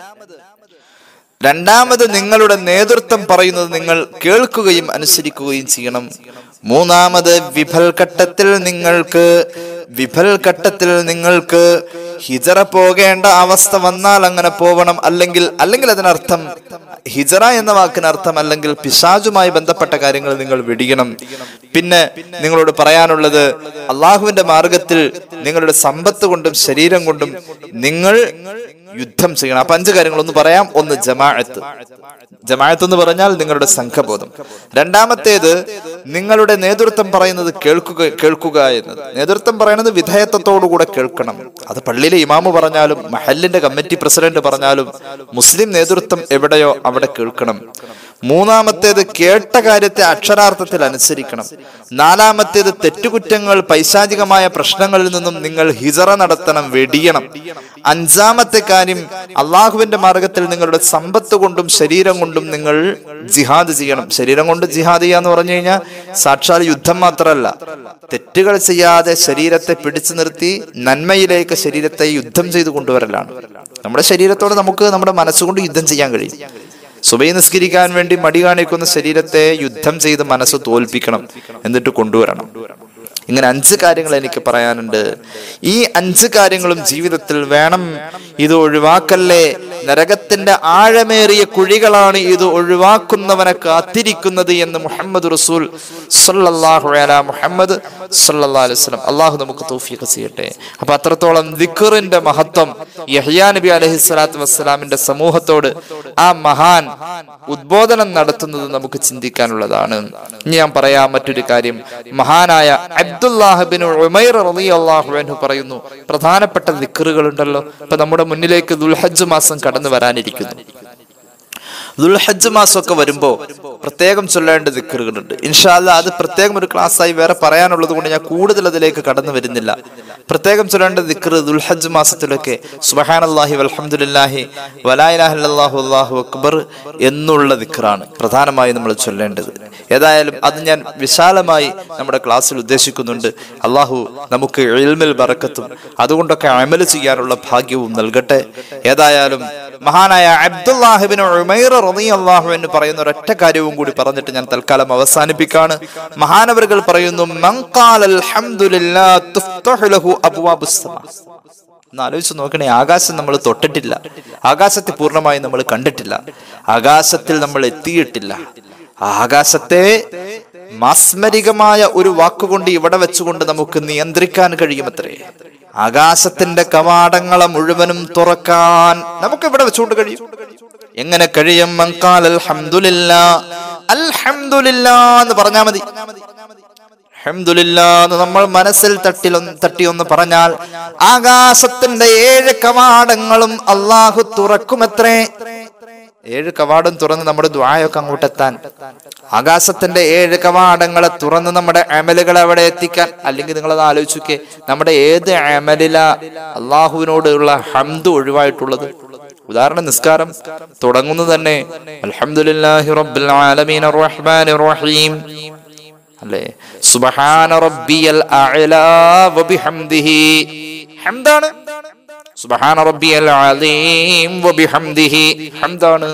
രണ്ടാമത് നിങ്ങളുടെ നേതൃത്വം പറയുന്നത് നിങ്ങൾ കേൾക്കുകയും അനുസരിക്കുകയും ചെയ്യണം മൂന്നാമത് വിഫൽ ഘട്ടത്തിൽ നിങ്ങൾക്ക് വിഫൽ ഘട്ടത്തിൽ നിങ്ങൾക്ക് ഹിജറ പോകേണ്ട അവസ്ഥ വന്നാൽ അങ്ങനെ പോവണം അല്ലെങ്കിൽ അല്ലെങ്കിൽ അതിനർത്ഥം ഹിജറ എന്ന വാക്കിന് അർത്ഥം അല്ലെങ്കിൽ പിശാജുമായി ബന്ധപ്പെട്ട കാര്യങ്ങൾ നിങ്ങൾ വെടിയണം പിന്നെ നിങ്ങളോട് പറയാനുള്ളത് അള്ളാഹുവിന്റെ മാർഗത്തിൽ നിങ്ങളുടെ സമ്പത്ത് കൊണ്ടും ശരീരം കൊണ്ടും നിങ്ങൾ യുദ്ധം ചെയ്യണം അപ്പൊ അഞ്ച് കാര്യങ്ങളൊന്ന് പറയാം ഒന്ന് ജമാഅത്ത് ജമാഅത്ത് എന്ന് പറഞ്ഞാൽ നിങ്ങളുടെ സംഘബോധം രണ്ടാമത്തേത് നിങ്ങളുടെ നേതൃത്വം പറയുന്നത് കേൾക്കുക കേൾക്കുക എന്നത് നേതൃത്വം പറയുന്നത് വിധേയത്വത്തോടുകൂടെ കേൾക്കണം അത് പള്ളിയിലെ ഇമാമ് പറഞ്ഞാലും മഹലിന്റെ കമ്മിറ്റി പ്രസിഡന്റ് പറഞ്ഞാലും മുസ്ലിം നേതൃത്വം എവിടെയോ അവിടെ കേൾക്കണം മൂന്നാമത്തേത് കേട്ട കാര്യത്തെ അക്ഷരാർത്ഥത്തിൽ അനുസരിക്കണം നാലാമത്തേത് തെറ്റുകുറ്റങ്ങൾ പൈശാചികമായ പ്രശ്നങ്ങളിൽ നിന്നും നിങ്ങൾ ഹിജറ നടത്തണം വെടിയണം അഞ്ചാമത്തെ കാര്യം അള്ളാഹുവിന്റെ മാർഗത്തിൽ നിങ്ങളുടെ സമ്പത്ത് കൊണ്ടും ശരീരം കൊണ്ടും നിങ്ങൾ ജിഹാദ് ചെയ്യണം ശരീരം കൊണ്ട് ജിഹാദ് ചെയ്യാന്ന് പറഞ്ഞു കഴിഞ്ഞാൽ സാക്ഷാൽ യുദ്ധം മാത്രമല്ല തെറ്റുകൾ ചെയ്യാതെ ശരീരത്തെ പിടിച്ചു നിർത്തി നന്മയിലേക്ക് ശരീരത്തെ യുദ്ധം ചെയ്ത് കൊണ്ടുവരലാണ് നമ്മുടെ ശരീരത്തോട് നമുക്ക് നമ്മുടെ മനസ്സുകൊണ്ട് യുദ്ധം ചെയ്യാൻ കഴിയും സുബൈ നിസ്കരിക്കാൻ വേണ്ടി മടി കാണിക്കുന്ന ശരീരത്തെ യുദ്ധം ചെയ്ത് മനസ്സ് തോൽപ്പിക്കണം എന്നിട്ട് കൊണ്ടുവരണം ഇങ്ങനെ അഞ്ച് കാര്യങ്ങൾ എനിക്ക് പറയാനുണ്ട് ഈ അഞ്ച് കാര്യങ്ങളും ജീവിതത്തിൽ വേണം ഇത് ഒഴിവാക്കല്ലേ നരകത്തിന്റെ ആഴമേറിയ കുഴികളാണ് ഇത് ഒഴിവാക്കുന്നവനെ കാത്തിരിക്കുന്നത് എന്ന് മുഹമ്മദ് റസൂൽ സല്ലല്ലാഹു അലാ മുഹമ്മദ് സല്ലല്ലാഹു അലൈഹി വസല്ലം അള്ളാഹു നമുക്ക് തൗഫീഖ് ചെയ്യട്ടെ അപ്പൊ അത്രത്തോളം ദിക്റിന്റെ മഹത്വം യഹ്യാ നബി അലൈഹി സ്വലാത്തു വസ്സലാമിന്റെ സമൂഹത്തോട് ആ മഹാൻ ഉദ്ബോധനം നടത്തുന്നത് നമുക്ക് ചിന്തിക്കാനുള്ളതാണ് ഇനി ഞാൻ പറയാം മറ്റൊരു കാര്യം മഹാനായ അബ്ദുല്ലാഹിബിൻ ഉമൈർ റളിയല്ലാഹു അൻഹു പറയുന്നു പ്രധാനപ്പെട്ട ദിക്റുകൾ ഉണ്ടല്ലോ ഇപ്പൊ നമ്മുടെ മുന്നിലേക്ക് ദുൽഹജ്ജ് മാസം കടന്നു വരാനിരിക്കുന്നു ദുൽഹജ്ജ് മാസമൊക്കെ വരുമ്പോ പ്രത്യേകം ചൊല്ലേണ്ട ദിക്കറുകളുണ്ട് ഇൻഷാല്ല അത് പ്രത്യേകം ഒരു ക്ലാസ്സായി വേറെ പറയാനുള്ളത് കൊണ്ട് ഞാൻ കൂടുതൽ അതിലേക്ക് കടന്നു വരുന്നില്ല പ്രത്യേകം ചൊല്ലേണ്ട ദിക്കറ് ദുൽഹജ്ജ് മാസത്തിലൊക്കെ സുബഹാനല്ലാഹി വൽഹംദുലില്ലാഹി വലായിലാഹു അല്ലാഹു അക്ബർ എന്നുള്ള ദിക്കറാണ് പ്രധാനമായും നമ്മൾ ചൊല്ലേണ്ടത് ഏതായാലും അത് ഞാൻ വിശാലമായി നമ്മുടെ ക്ലാസ്സിൽ ഉദ്ദേശിക്കുന്നുണ്ട് അള്ളാഹു നമുക്ക് എൽമിൽ ബറക്കത്തും അതുകൊണ്ടൊക്കെ അമല് ചെയ്യാനുള്ള ഭാഗ്യവും നൽകട്ടെ ഏതായാലും മഹാനായ അബ്ദുല്ലാഹിബിൻ ഉമൈർ റളിയല്ലാഹു എന്ന് പറയുന്ന ഒരൊറ്റ കാര്യവും കൂടി പറഞ്ഞിട്ട് ഞാൻ തൽക്കാലം അവസാനിപ്പിക്കാണ് മഹാനവറുകൾ പറയുന്നു മൻ ഖാല അൽഹംദുലില്ലാ തുഫ്തഹു ലഹു അബ്വാബുസ് സമാ ഒന്ന് ആലോചിച്ച് നോക്കണേ ആകാശം നമ്മൾ തൊട്ടിട്ടില്ല ആകാശത്തെ പൂർണ്ണമായി നമ്മൾ കണ്ടിട്ടില്ല ആകാശത്തിൽ നമ്മൾ എത്തിയിട്ടില്ല ആകാശത്തെ മാസ്മരികമായ ഒരു വാക്കുകൊണ്ട് ഇവിടെ വെച്ചുകൊണ്ട് നമുക്ക് നിയന്ത്രിക്കാൻ കഴിയുമത്രേ ആകാശത്തിന്റെ കവാടങ്ങളെ മുഴുവനും തുറക്കാൻ നമുക്ക് ഇവിടെ വെച്ചുകൊണ്ട് കഴിയും എങ്ങനെ കഴിയും മങ്കാൽ അൽഹംദുലില്ലാ അൽഹംദുലില്ലാ എന്ന് പറഞ്ഞാൽ മതി അൽഹംദുലില്ലാ എന്ന് നമ്മൾ മനസ്സിൽ തട്ടിലൊന്ന് തട്ടി ഒന്ന് പറഞ്ഞാൽ ആകാശത്തിന്റെ ഏഴ് കവാടങ്ങളും അള്ളാഹു തുറക്കുമത്രേ ഏഴ് കവാടം തുറന്ന് നമ്മുടെ ദ്വായൊക്കെ അങ്ങോട്ട് എത്താൻ ആകാശത്തിന്റെ ഏഴ് കവാടങ്ങളെ തുറന്ന് നമ്മുടെ അമലുകളെ അവിടെ എത്തിക്കാൻ അല്ലെങ്കിൽ നിങ്ങളത് ആലോചിച്ചൊക്കെ നമ്മുടെ ഏത് അമലില അള്ളാഹുവിനോടുള്ള ഹംദ് ഒഴിവായിട്ടുള്ളത് ഉദാഹരണം നിസ്കാരം തുടങ്ങുന്നത് തന്നെ അൽഹംദുലില്ലാഹി റബ്ബിൽ ആലമീൻ അർറഹ്മാനിർ റഹീം അല്ലേ സുബ്ഹാന റബ്ബിയൽ അഅലാ വബിഹംദിഹി ഹംദാണ് സുബ്ഹാന റബ്ബിയൽ അലീം വബിഹംദിഹി ഹംദാണ്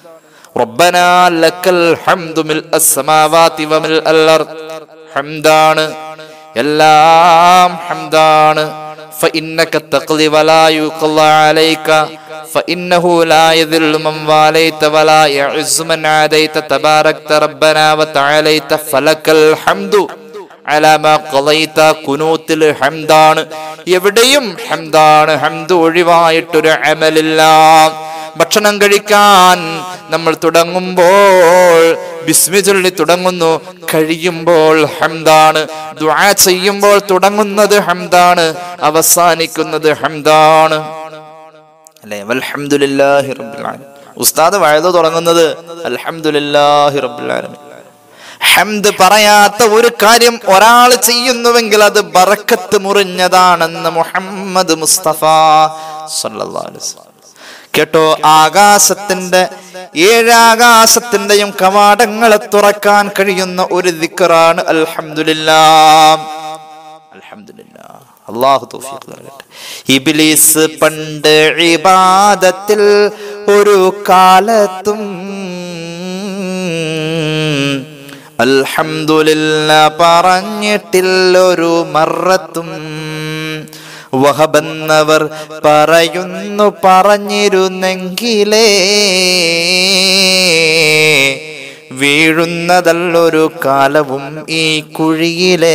ربنا لك الحمد ملء السماوات وملء الأرض ഹംദാണ് എല്ലാം ഹംദാണ് فإنك تقضي ولا يقضى عليك فإنه لا يذل من واليت ولا يعز من عاديت تباركت ربنا وتعاليت فلك الحمد അലാമ ഖളൈത കുനൂത്തിൽ ഹംദാണ് എവിടെയും ഹംദാണ് ഹംദ് ഒഴിവായിട്ടൊരു അമലില്ല ഭക്ഷണം കഴിക്കാൻ നമ്മൾ തുടങ്ങുമ്പോൾ ബിസ്മി ചൊല്ലി തുടങ്ങുന്നു കഴിയുമ്പോൾ ഹംദാണ് ദുആ ചെയ്യുമ്പോൾ തുടങ്ങുന്നത് ഹംദാണ് അവസാനിക്കുന്നത് ഹംദാണ് അല്ലേ വൽഹംദുലില്ലാഹി റബ്ബിൽ ആലമീൻ ഉസ്താദ് വഴുത തുടങ്ങുന്നത് അൽഹംദുലില്ലാഹി റബ്ബിൽ ആലമീൻ ഹംദ് പറയാത്ത ഒരു കാര്യം ഒരാൾ ചെയ്യുന്നുവെങ്കിൽ അത് ബറക്കത്ത് മുറിഞ്ഞതാണെന്ന് മുഹമ്മദ് മുസ്തഫ സല്ലല്ലാഹു അലൈഹി വസല്ലം കേട്ടോ ആകാശത്തിന്റെ ഏഴാകാശത്തിന്റെയും കവാടങ്ങളെ തുറക്കാൻ കഴിയുന്ന ഒരു ദിക്കറാണ് അൽഹംദുലില്ലാ അൽഹംദുലില്ലാ അള്ളാഹു തൗഫീഖ് നൽകട്ടെ ഇബ്ലീസ് പണ്ട് ഇബാദത്തിൽ ഒരു കാലത്തും അൽഹംദുലില്ല പറഞ്ഞിട്ടില്ലൊരു മറത്തും വഹബെന്നവർ പറയുന്നു പറഞ്ഞിരുന്നെങ്കിലേ വീഴുന്നതല്ലൊരു കാലവും ഈ കുഴിയിലേ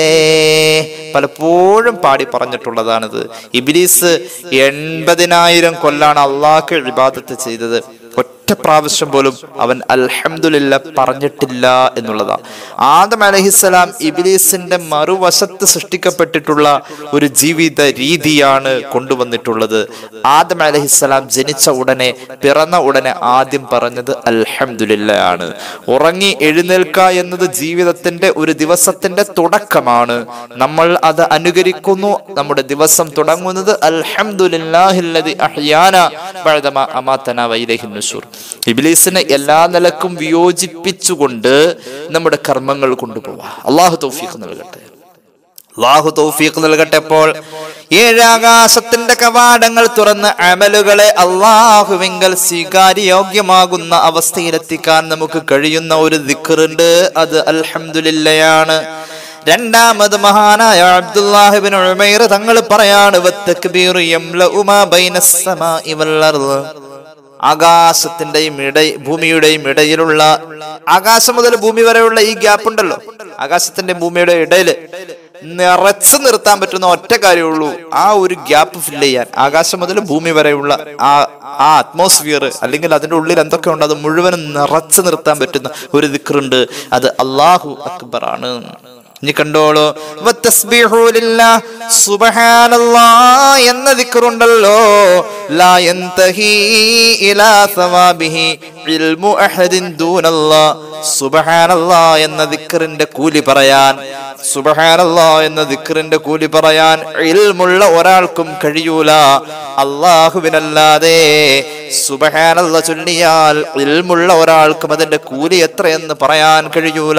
പലപ്പോഴും പാടി പറഞ്ഞിട്ടുള്ളതാണിത് ഇബിലീസ് എൺപതിനായിരം കൊല്ലാണ് അള്ളാഹ്ക്ക് ഇബാദത്ത് ചെയ്തത് ഒറ്റ പ്രാവശ്യം പോലും അവൻ അൽഹംദുലില്ല പറഞ്ഞിട്ടില്ല എന്നുള്ളതാ ആദം അലഹിസ്സലാം ഇബിലീസിന്റെ മറുവശത്ത് സൃഷ്ടിക്കപ്പെട്ടിട്ടുള്ള ഒരു ജീവിത രീതിയാണ് കൊണ്ടുവന്നിട്ടുള്ളത് ആദം അലഹിസ്സലാം ജനിച്ച ഉടനെ പിറന്ന ഉടനെ ആദ്യം പറഞ്ഞത് അൽഹംദുലില്ല ആണ് ഉറങ്ങി എഴുന്നേൽക്ക എന്നത് ജീവിതത്തിന്റെ ഒരു ദിവസത്തിന്റെ തുടക്കമാണ് നമ്മൾ അത് അനുകരിക്കുന്നു നമ്മുടെ ദിവസം തുടങ്ങുന്നത് അൽഹംദുലില്ലാഹില്ലദി അഹ്യാന ബഅദമ അമാതന വൈലൈഹിൻ നുശൂർ ഇബ്ലീസിനെ എല്ലാ നിലക്കും വിയോജിപ്പിച്ചുകൊണ്ട് നമ്മുടെ കർമ്മങ്ങൾ കൊണ്ടുപോവാ അള്ളാഹു തൗഫീഖ് നൽകട്ടെ അള്ളാഹു തൗഫീഖ് നൽകട്ടെ അപ്പോൾ ഏഴാകാശത്തിന്റെ കവാടങ്ങൾ തുറന്ന് അമലുകളെ അള്ളാഹുവിങ്കൽ സ്വീകാര്യോഗ്യമാകുന്ന അവസ്ഥയിലെത്തിക്കാൻ നമുക്ക് കഴിയുന്ന ഒരു ദിക്കറുണ്ട് അത് അൽഹംദുലില്ലയാണ് രണ്ടാമത് മഹാനായ അബ്ദുല്ലാഹിബിൻ ഉമൈർ തങ്ങൾ പറയാണ് വത്തക്ബീറു യംലഉ മാ ബൈനസ് സമാഇ വൽ അർദ് ആകാശത്തിന്റെയും ഇട ഭൂമിയുടെയും ഇടയിലുള്ള ആകാശം മുതൽ ഭൂമി വരെയുള്ള ഈ ഗ്യാപ്പ് ഉണ്ടല്ലോ ആകാശത്തിന്റെയും ഭൂമിയുടെ ഇടയിൽ നിറച്ചു നിർത്താൻ പറ്റുന്ന ഒറ്റ കാര്യമുള്ളൂ ആ ഒരു ഗ്യാപ്പ് ഫില്ല് ചെയ്യാൻ ആകാശം മുതൽ ഭൂമി വരെയുള്ള ആ ആ അറ്റ്മോസ്ഫിയർ അല്ലെങ്കിൽ അതിന്റെ ഉള്ളിൽ എന്തൊക്കെ ഉണ്ട് അത് മുഴുവനും നിറച്ചു നിർത്താൻ പറ്റുന്ന ഒരു ദിക്റുണ്ട് അത് അള്ളാഹു അക്ബർ ആണ് ഇനി കണ്ടോളൂ വത്തസ്ബീഹു ലില്ലാഹ് സുബ്ഹാനല്ലാഹ് എന്ന ദിക്റുണ്ടല്ലോ ലാ യന്തഹി ഇലാ സവാബിഹി ഇൽമു അഹദിൻ ദൂനല്ലാഹ് സുബ്ഹാനല്ലാഹ് എന്ന ദിക്റിന്റെ കൂലി പറയാൻ സുബ്ഹാനല്ലാഹ് എന്ന ദിക്റിന്റെ കൂലി പറയാൻ ഇൽമുള്ള ഒരാൾക്കും കഴിയൂല അള്ളാഹുവിനല്ലാതെ സുബഹാനല്ല ചൊല്ലിയാൽ ഇൽമുള്ള ഒരാൾക്കും അതിന്റെ കൂലി എത്രയെന്ന് പറയാൻ കഴിയൂല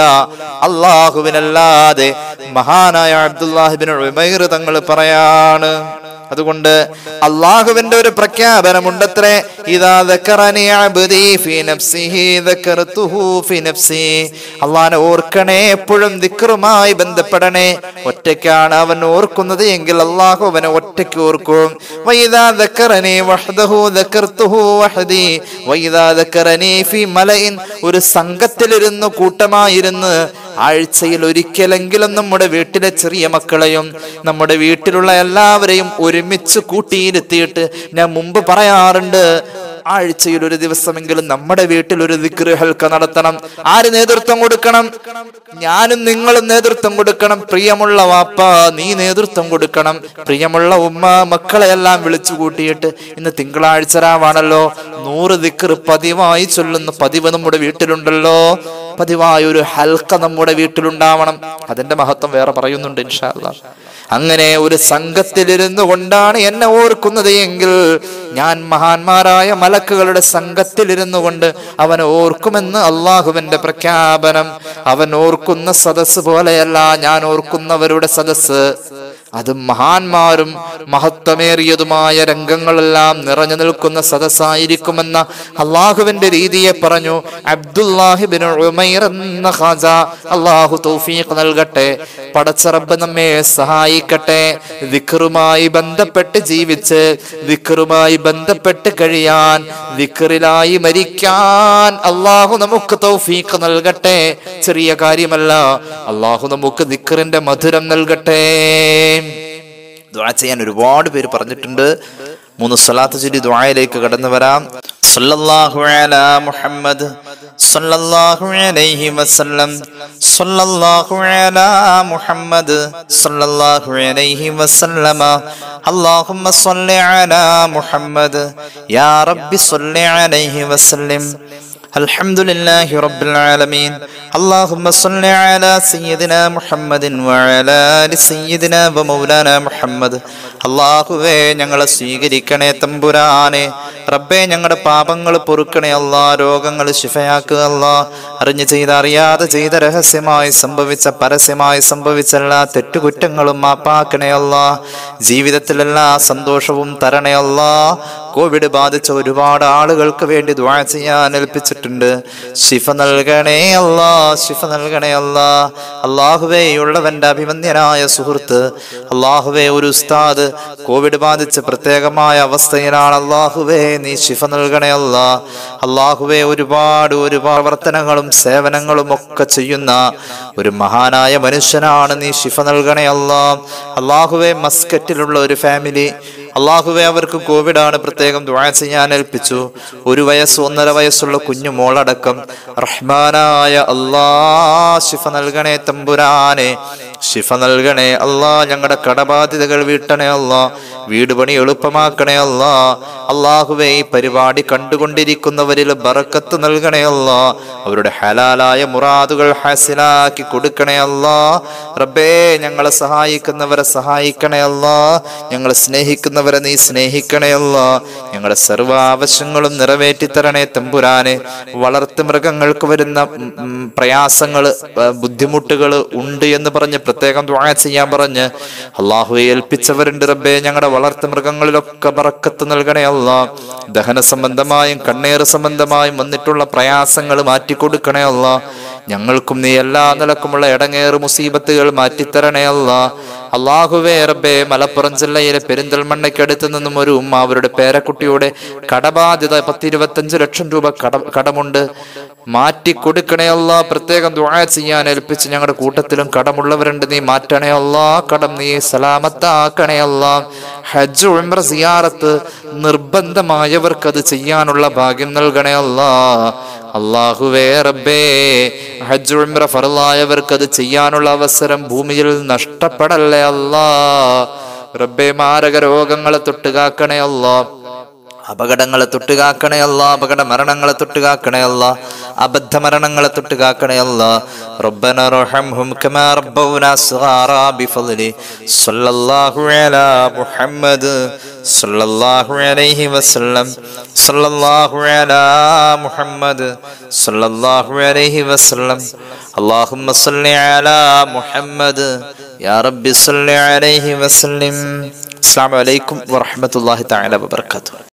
അള്ളാഹുവിനല്ലാതെ മഹാനായ അബ്ദുല്ലാഹിബിൻ ഉമൈർ തങ്ങൾ പറയാണ് അതുകൊണ്ട് അള്ളാഹുവിന്റെ ഒരു പ്രഖ്യാപനമുണ്ടത്രേ ഇതാ ദക്കറനി അബ്ദി ഫീ നഫ്സിഹി ദക്കർതുഹു ഫീ നഫ്സി അള്ളാഹനെ ഓർക്കണേ എപ്പോഴും ദിക്റുമായി ബന്ധപ്പെടണേ ഒറ്റയ്ക്കാണ് അവൻ ഓർക്കുന്നത് എങ്കിൽ അള്ളാഹു അവനെ ഒറ്റയ്ക്ക് ഓർക്കും വൈദാ ദക്കറനി വഹ്ദഹു ദക്കർതുഹു വഹദി വൈദാ ദക്കറനി ഫീ മലയിൻ ഒരു സംഘത്തിലിരുന്ന് കൂട്ടമായിരുന്ന് ആഴ്ചയിൽ ഒരിക്കലെങ്കിലും നമ്മുടെ വീട്ടിലെ ചെറിയ മക്കളെയും നമ്മുടെ വീട്ടിലുള്ള എല്ലാവരെയും ഒരുമിച്ച് കൂട്ടിയിരുത്തിയിട്ട് ഞാൻ മുമ്പ് പറയാറുണ്ട് ആഴ്ചയിൽ ഒരു ദിവസമെങ്കിലും നമ്മുടെ വീട്ടിൽ ഒരു ദിക്റ് ഹൽക്ക നടത്തണം ആര് നേതൃത്വം കൊടുക്കണം ഞാനും നിങ്ങളും നേതൃത്വം കൊടുക്കണം പ്രിയമുള്ള വാപ്പ നീ നേതൃത്വം കൊടുക്കണം പ്രിയമുള്ള ഉമ്മ മക്കളെയെല്ലാം വിളിച്ചു കൂട്ടിയിട്ട് ഇന്ന് തിങ്കളാഴ്ച രാവാണല്ലോ നൂറ് ദിക്റ് പതിവായി ചൊല്ലുന്ന പതിവ് നമ്മുടെ വീട്ടിലുണ്ടല്ലോ പതിവായ ഒരു ഹൽക്ക നമ്മുടെ വീട്ടിലുണ്ടാവണം അതിന്റെ മഹത്വം വേറെ പറയുന്നുണ്ട് ഇൻഷാ അല്ലാ അങ്ങനെ ഒരു സംഘത്തിലിരുന്നു കൊണ്ടാണ് എന്നെ ഓർക്കുന്നത് എങ്കിൽ ഞാൻ മഹാന്മാരായ മലക്കുകളുടെ സംഘത്തിലിരുന്നു കൊണ്ട് അവൻ ഓർക്കുമെന്ന് അള്ളാഹുവിന്റെ പ്രഖ്യാപനം അവൻ ഓർക്കുന്ന സദസ്സ് പോലെയല്ല ഞാൻ ഓർക്കുന്നവരുടെ സദസ്സ് അത് മഹാന്മാരും മഹത്വമേറിയതുമായ രംഗങ്ങളെല്ലാം നിറഞ്ഞു നിൽക്കുന്ന സദസ്സായിരിക്കുമെന്ന അള്ളാഹുവിന്റെ രീതിയെ പറഞ്ഞു അബ്ദുല്ലാഹിബിൻ ഉമൈർ എന്ന ഖാജ അള്ളാഹു തൗഫീഖ് നൽകട്ടെ പടച്ചറബ് നമ്മെ സഹായിക്കട്ടെ വിക്റുമായി ബന്ധപ്പെട്ട് ജീവിച്ച് വിക്റുമായി ബന്ധപ്പെട്ട് കഴിയാൻ വിക്റിലായി മരിക്കാൻ അള്ളാഹു നമുക്ക് തൗഫീഖ് നൽകട്ടെ ചെറിയ കാര്യമല്ല അള്ളാഹു നമുക്ക് ദിക്കറിന്റെ മധുരം നൽകട്ടെ ദുആ ചെയ്യാൻ ഒരുപാട് പേര് പറഞ്ഞിട്ടുണ്ട് മൂന്ന് സ്വലാത്ത് ചൊല്ലി ദുആയിലേക്ക് കടന്നു വരാം സല്ലല്ലാഹു അലാ മുഹമ്മദ് സല്ലല്ലാഹു അലൈഹി വസല്ലം സല്ലല്ലാഹു അലാ മുഹമ്മദ് സല്ലല്ലാഹു അലൈഹി വസല്ലമ اللهم صل على محمد يا رب صل عليه وسلم الحمد لله رب العالمين اللهم صل على سيدنا محمد وعلى آل سيدنا ومولانا محمد അള്ളാഹുവേ ഞങ്ങളെ സ്വീകരിക്കണേ തമ്പുരാനെ റബ്ബേ ഞങ്ങളുടെ പാപങ്ങൾ പൊറുക്കണേ അല്ലാ രോഗങ്ങൾ ശിഫയാക്കുക അല്ലാ അറിഞ്ഞു ചെയ്ത അറിയാതെ ചെയ്ത രഹസ്യമായി സംഭവിച്ച പരസ്യമായി സംഭവിച്ച എല്ലാ തെറ്റുകുറ്റങ്ങളും മാപ്പാക്കണേ അല്ലാ ജീവിതത്തിലെല്ലാ സന്തോഷവും തരണേ അല്ലാ കോവിഡ് ബാധിച്ച ഒരുപാട് ആളുകൾക്ക് വേണ്ടി ദ്വാ ചെയ്യാൻ ഏൽപ്പിച്ചിട്ടുണ്ട് ശിഫ നൽകണേ അല്ലാ ശിഫ നൽകണേ അല്ലാ അള്ളാഹുവേ ഉള്ളവന്റെ അഭിമന്യനായ സുഹൃത്ത് അള്ളാഹുവേ ഒരു ഉസ്താദ് കോവിഡ് ബാധിച്ച് പ്രത്യേകമായ അവസ്ഥയിലാണ് അള്ളാഹുവേ നീ ശിഫ നൽകണേ അല്ലാ അള്ളാഹുവേ ഒരുപാട് ഒരുപാട് പ്രവർത്തനങ്ങളും സേവനങ്ങളും ഒക്കെ ചെയ്യുന്ന ഒരു മഹാനായ മനുഷ്യനാണ് നീ ശിഫ നൽകണേ അല്ലാ അള്ളാഹുവേ മസ്കറ്റിലുള്ള ഒരു ഫാമിലി അള്ളാഹുവെ അവർക്ക് കോവിഡ് ആണ് പ്രത്യേകം ദുആ ചെയ്യാൻ ഏൽപ്പിച്ചു ഒരു വയസ്സ് ഒന്നര വയസ്സുള്ള കുഞ്ഞു മോളടക്കം റഹ്മാനായ അല്ലാ ശിഫ നൽകണേ തമ്പുരാനെ ശിഫ നൽകണേ അല്ലാ ഞങ്ങളുടെ കടബാധ്യതകൾ വീട്ടണേ അല്ലാ വീട് പണി എളുപ്പമാക്കണേ അല്ലാ അള്ളാഹുവെ ഈ പരിപാടി കണ്ടുകൊണ്ടിരിക്കുന്നവരിൽ ബറക്കത്ത് നൽകണേ അല്ലാ അവരുടെ ഹലാലായ മുറാദുകൾ ഹാസിലാക്കി കൊടുക്കണേ അല്ലാ റബ്ബേ ഞങ്ങളെ സഹായിക്കുന്നവരെ സഹായിക്കണേ അല്ലാ ഞങ്ങളെ സ്നേഹിക്കുന്നവരെ നീ സ്നേഹിക്കണേ അല്ലാ ഞങ്ങളുടെ സർവ്വ ആവശ്യങ്ങളും നിറവേറ്റി തരണേ തമ്പുരാനെ വളർത്തു മൃഗങ്ങൾക്ക് വരുന്ന ഉം, ഉം, പ്രയാസങ്ങള് ബുദ്ധിമുട്ടുകൾ ഉണ്ട് എന്ന് പറഞ്ഞ് പ്രത്യേകം ദ്വാ ചെയ്യാൻ പറഞ്ഞ് അള്ളാഹു ഏൽപ്പിച്ചവരുണ്ട് റബ്ബേ ഞങ്ങളുടെ വളർത്തു മൃഗങ്ങളിലൊക്കെ ബറക്കത്ത് നൽകണേ അല്ലാ ദഹന സംബന്ധമായും കണ്ണേറ് സംബന്ധമായും വന്നിട്ടുള്ള പ്രയാസങ്ങൾ മാറ്റിക്കൊടുക്കണേ അല്ലാ ഞങ്ങൾക്കും നീ എല്ലാ നിലക്കുമുള്ള ഇടങ്ങേറ് മുസീബത്തുകൾ മാറ്റിത്തരണേ അല്ലാ അള്ളാഹുവേ റബ്ബേ മലപ്പുറം ജില്ലയിലെ പെരിന്തൽമണ്ണയ്ക്കടുത്ത് നിന്നും ഒരു ഉമ്മ അവരുടെ പേരക്കുട്ടിയുടെ കടബാധ്യത പത്തിരുപത്തഞ്ച് ലക്ഷം രൂപ കട കടമുണ്ട് മാറ്റി കൊടുക്കണേ അല്ല പ്രത്യേകം ദുആ ചെയ്യാൻ ഏൽപ്പിച്ച് ഞങ്ങളുടെ കൂട്ടത്തിലും കടമുള്ളവരുണ്ട് നീ മാറ്റണേ അല്ല കടം നീ സലാമത്താക്കണേ അല്ല ഹജ്ജ് ഉംറ സിയാറത്ത് നിർബന്ധമായവർക്ക് അത് ചെയ്യാനുള്ള ഭാഗ്യം നൽകണേ അല്ല അള്ളാഹുവേ റബ്ബേ ഹജ്ജ് ഉംറ ഫറലായവർക്ക് അത് ചെയ്യാനുള്ള അവസരം ഭൂമിയിൽ നഷ്ടപ്പെടല്ലേ അല്ലാ റബ്ബേ മാരക രോഗങ്ങളെ തൊട്ടുകാക്കണേ അല്ലാ അപകടങ്ങളെ തൊട്ടുകാക്കണേ അല്ല അപകട മരണങ്ങളെ തൊട്ടുകാക്കണേ അല്ല അബദ്ധ മരണങ്ങളെ തൊട്ടുകാക്കണേ അല്ല ربنا ارحمهم كما ربونا صغارا بفضله صلى الله على محمد صلى الله عليه وسلم صلى الله على محمد صلى الله عليه وسلم اللهم صل على محمد يا رب صل عليه وسلم السلام عليكم ورحمة الله تعالى وبركاته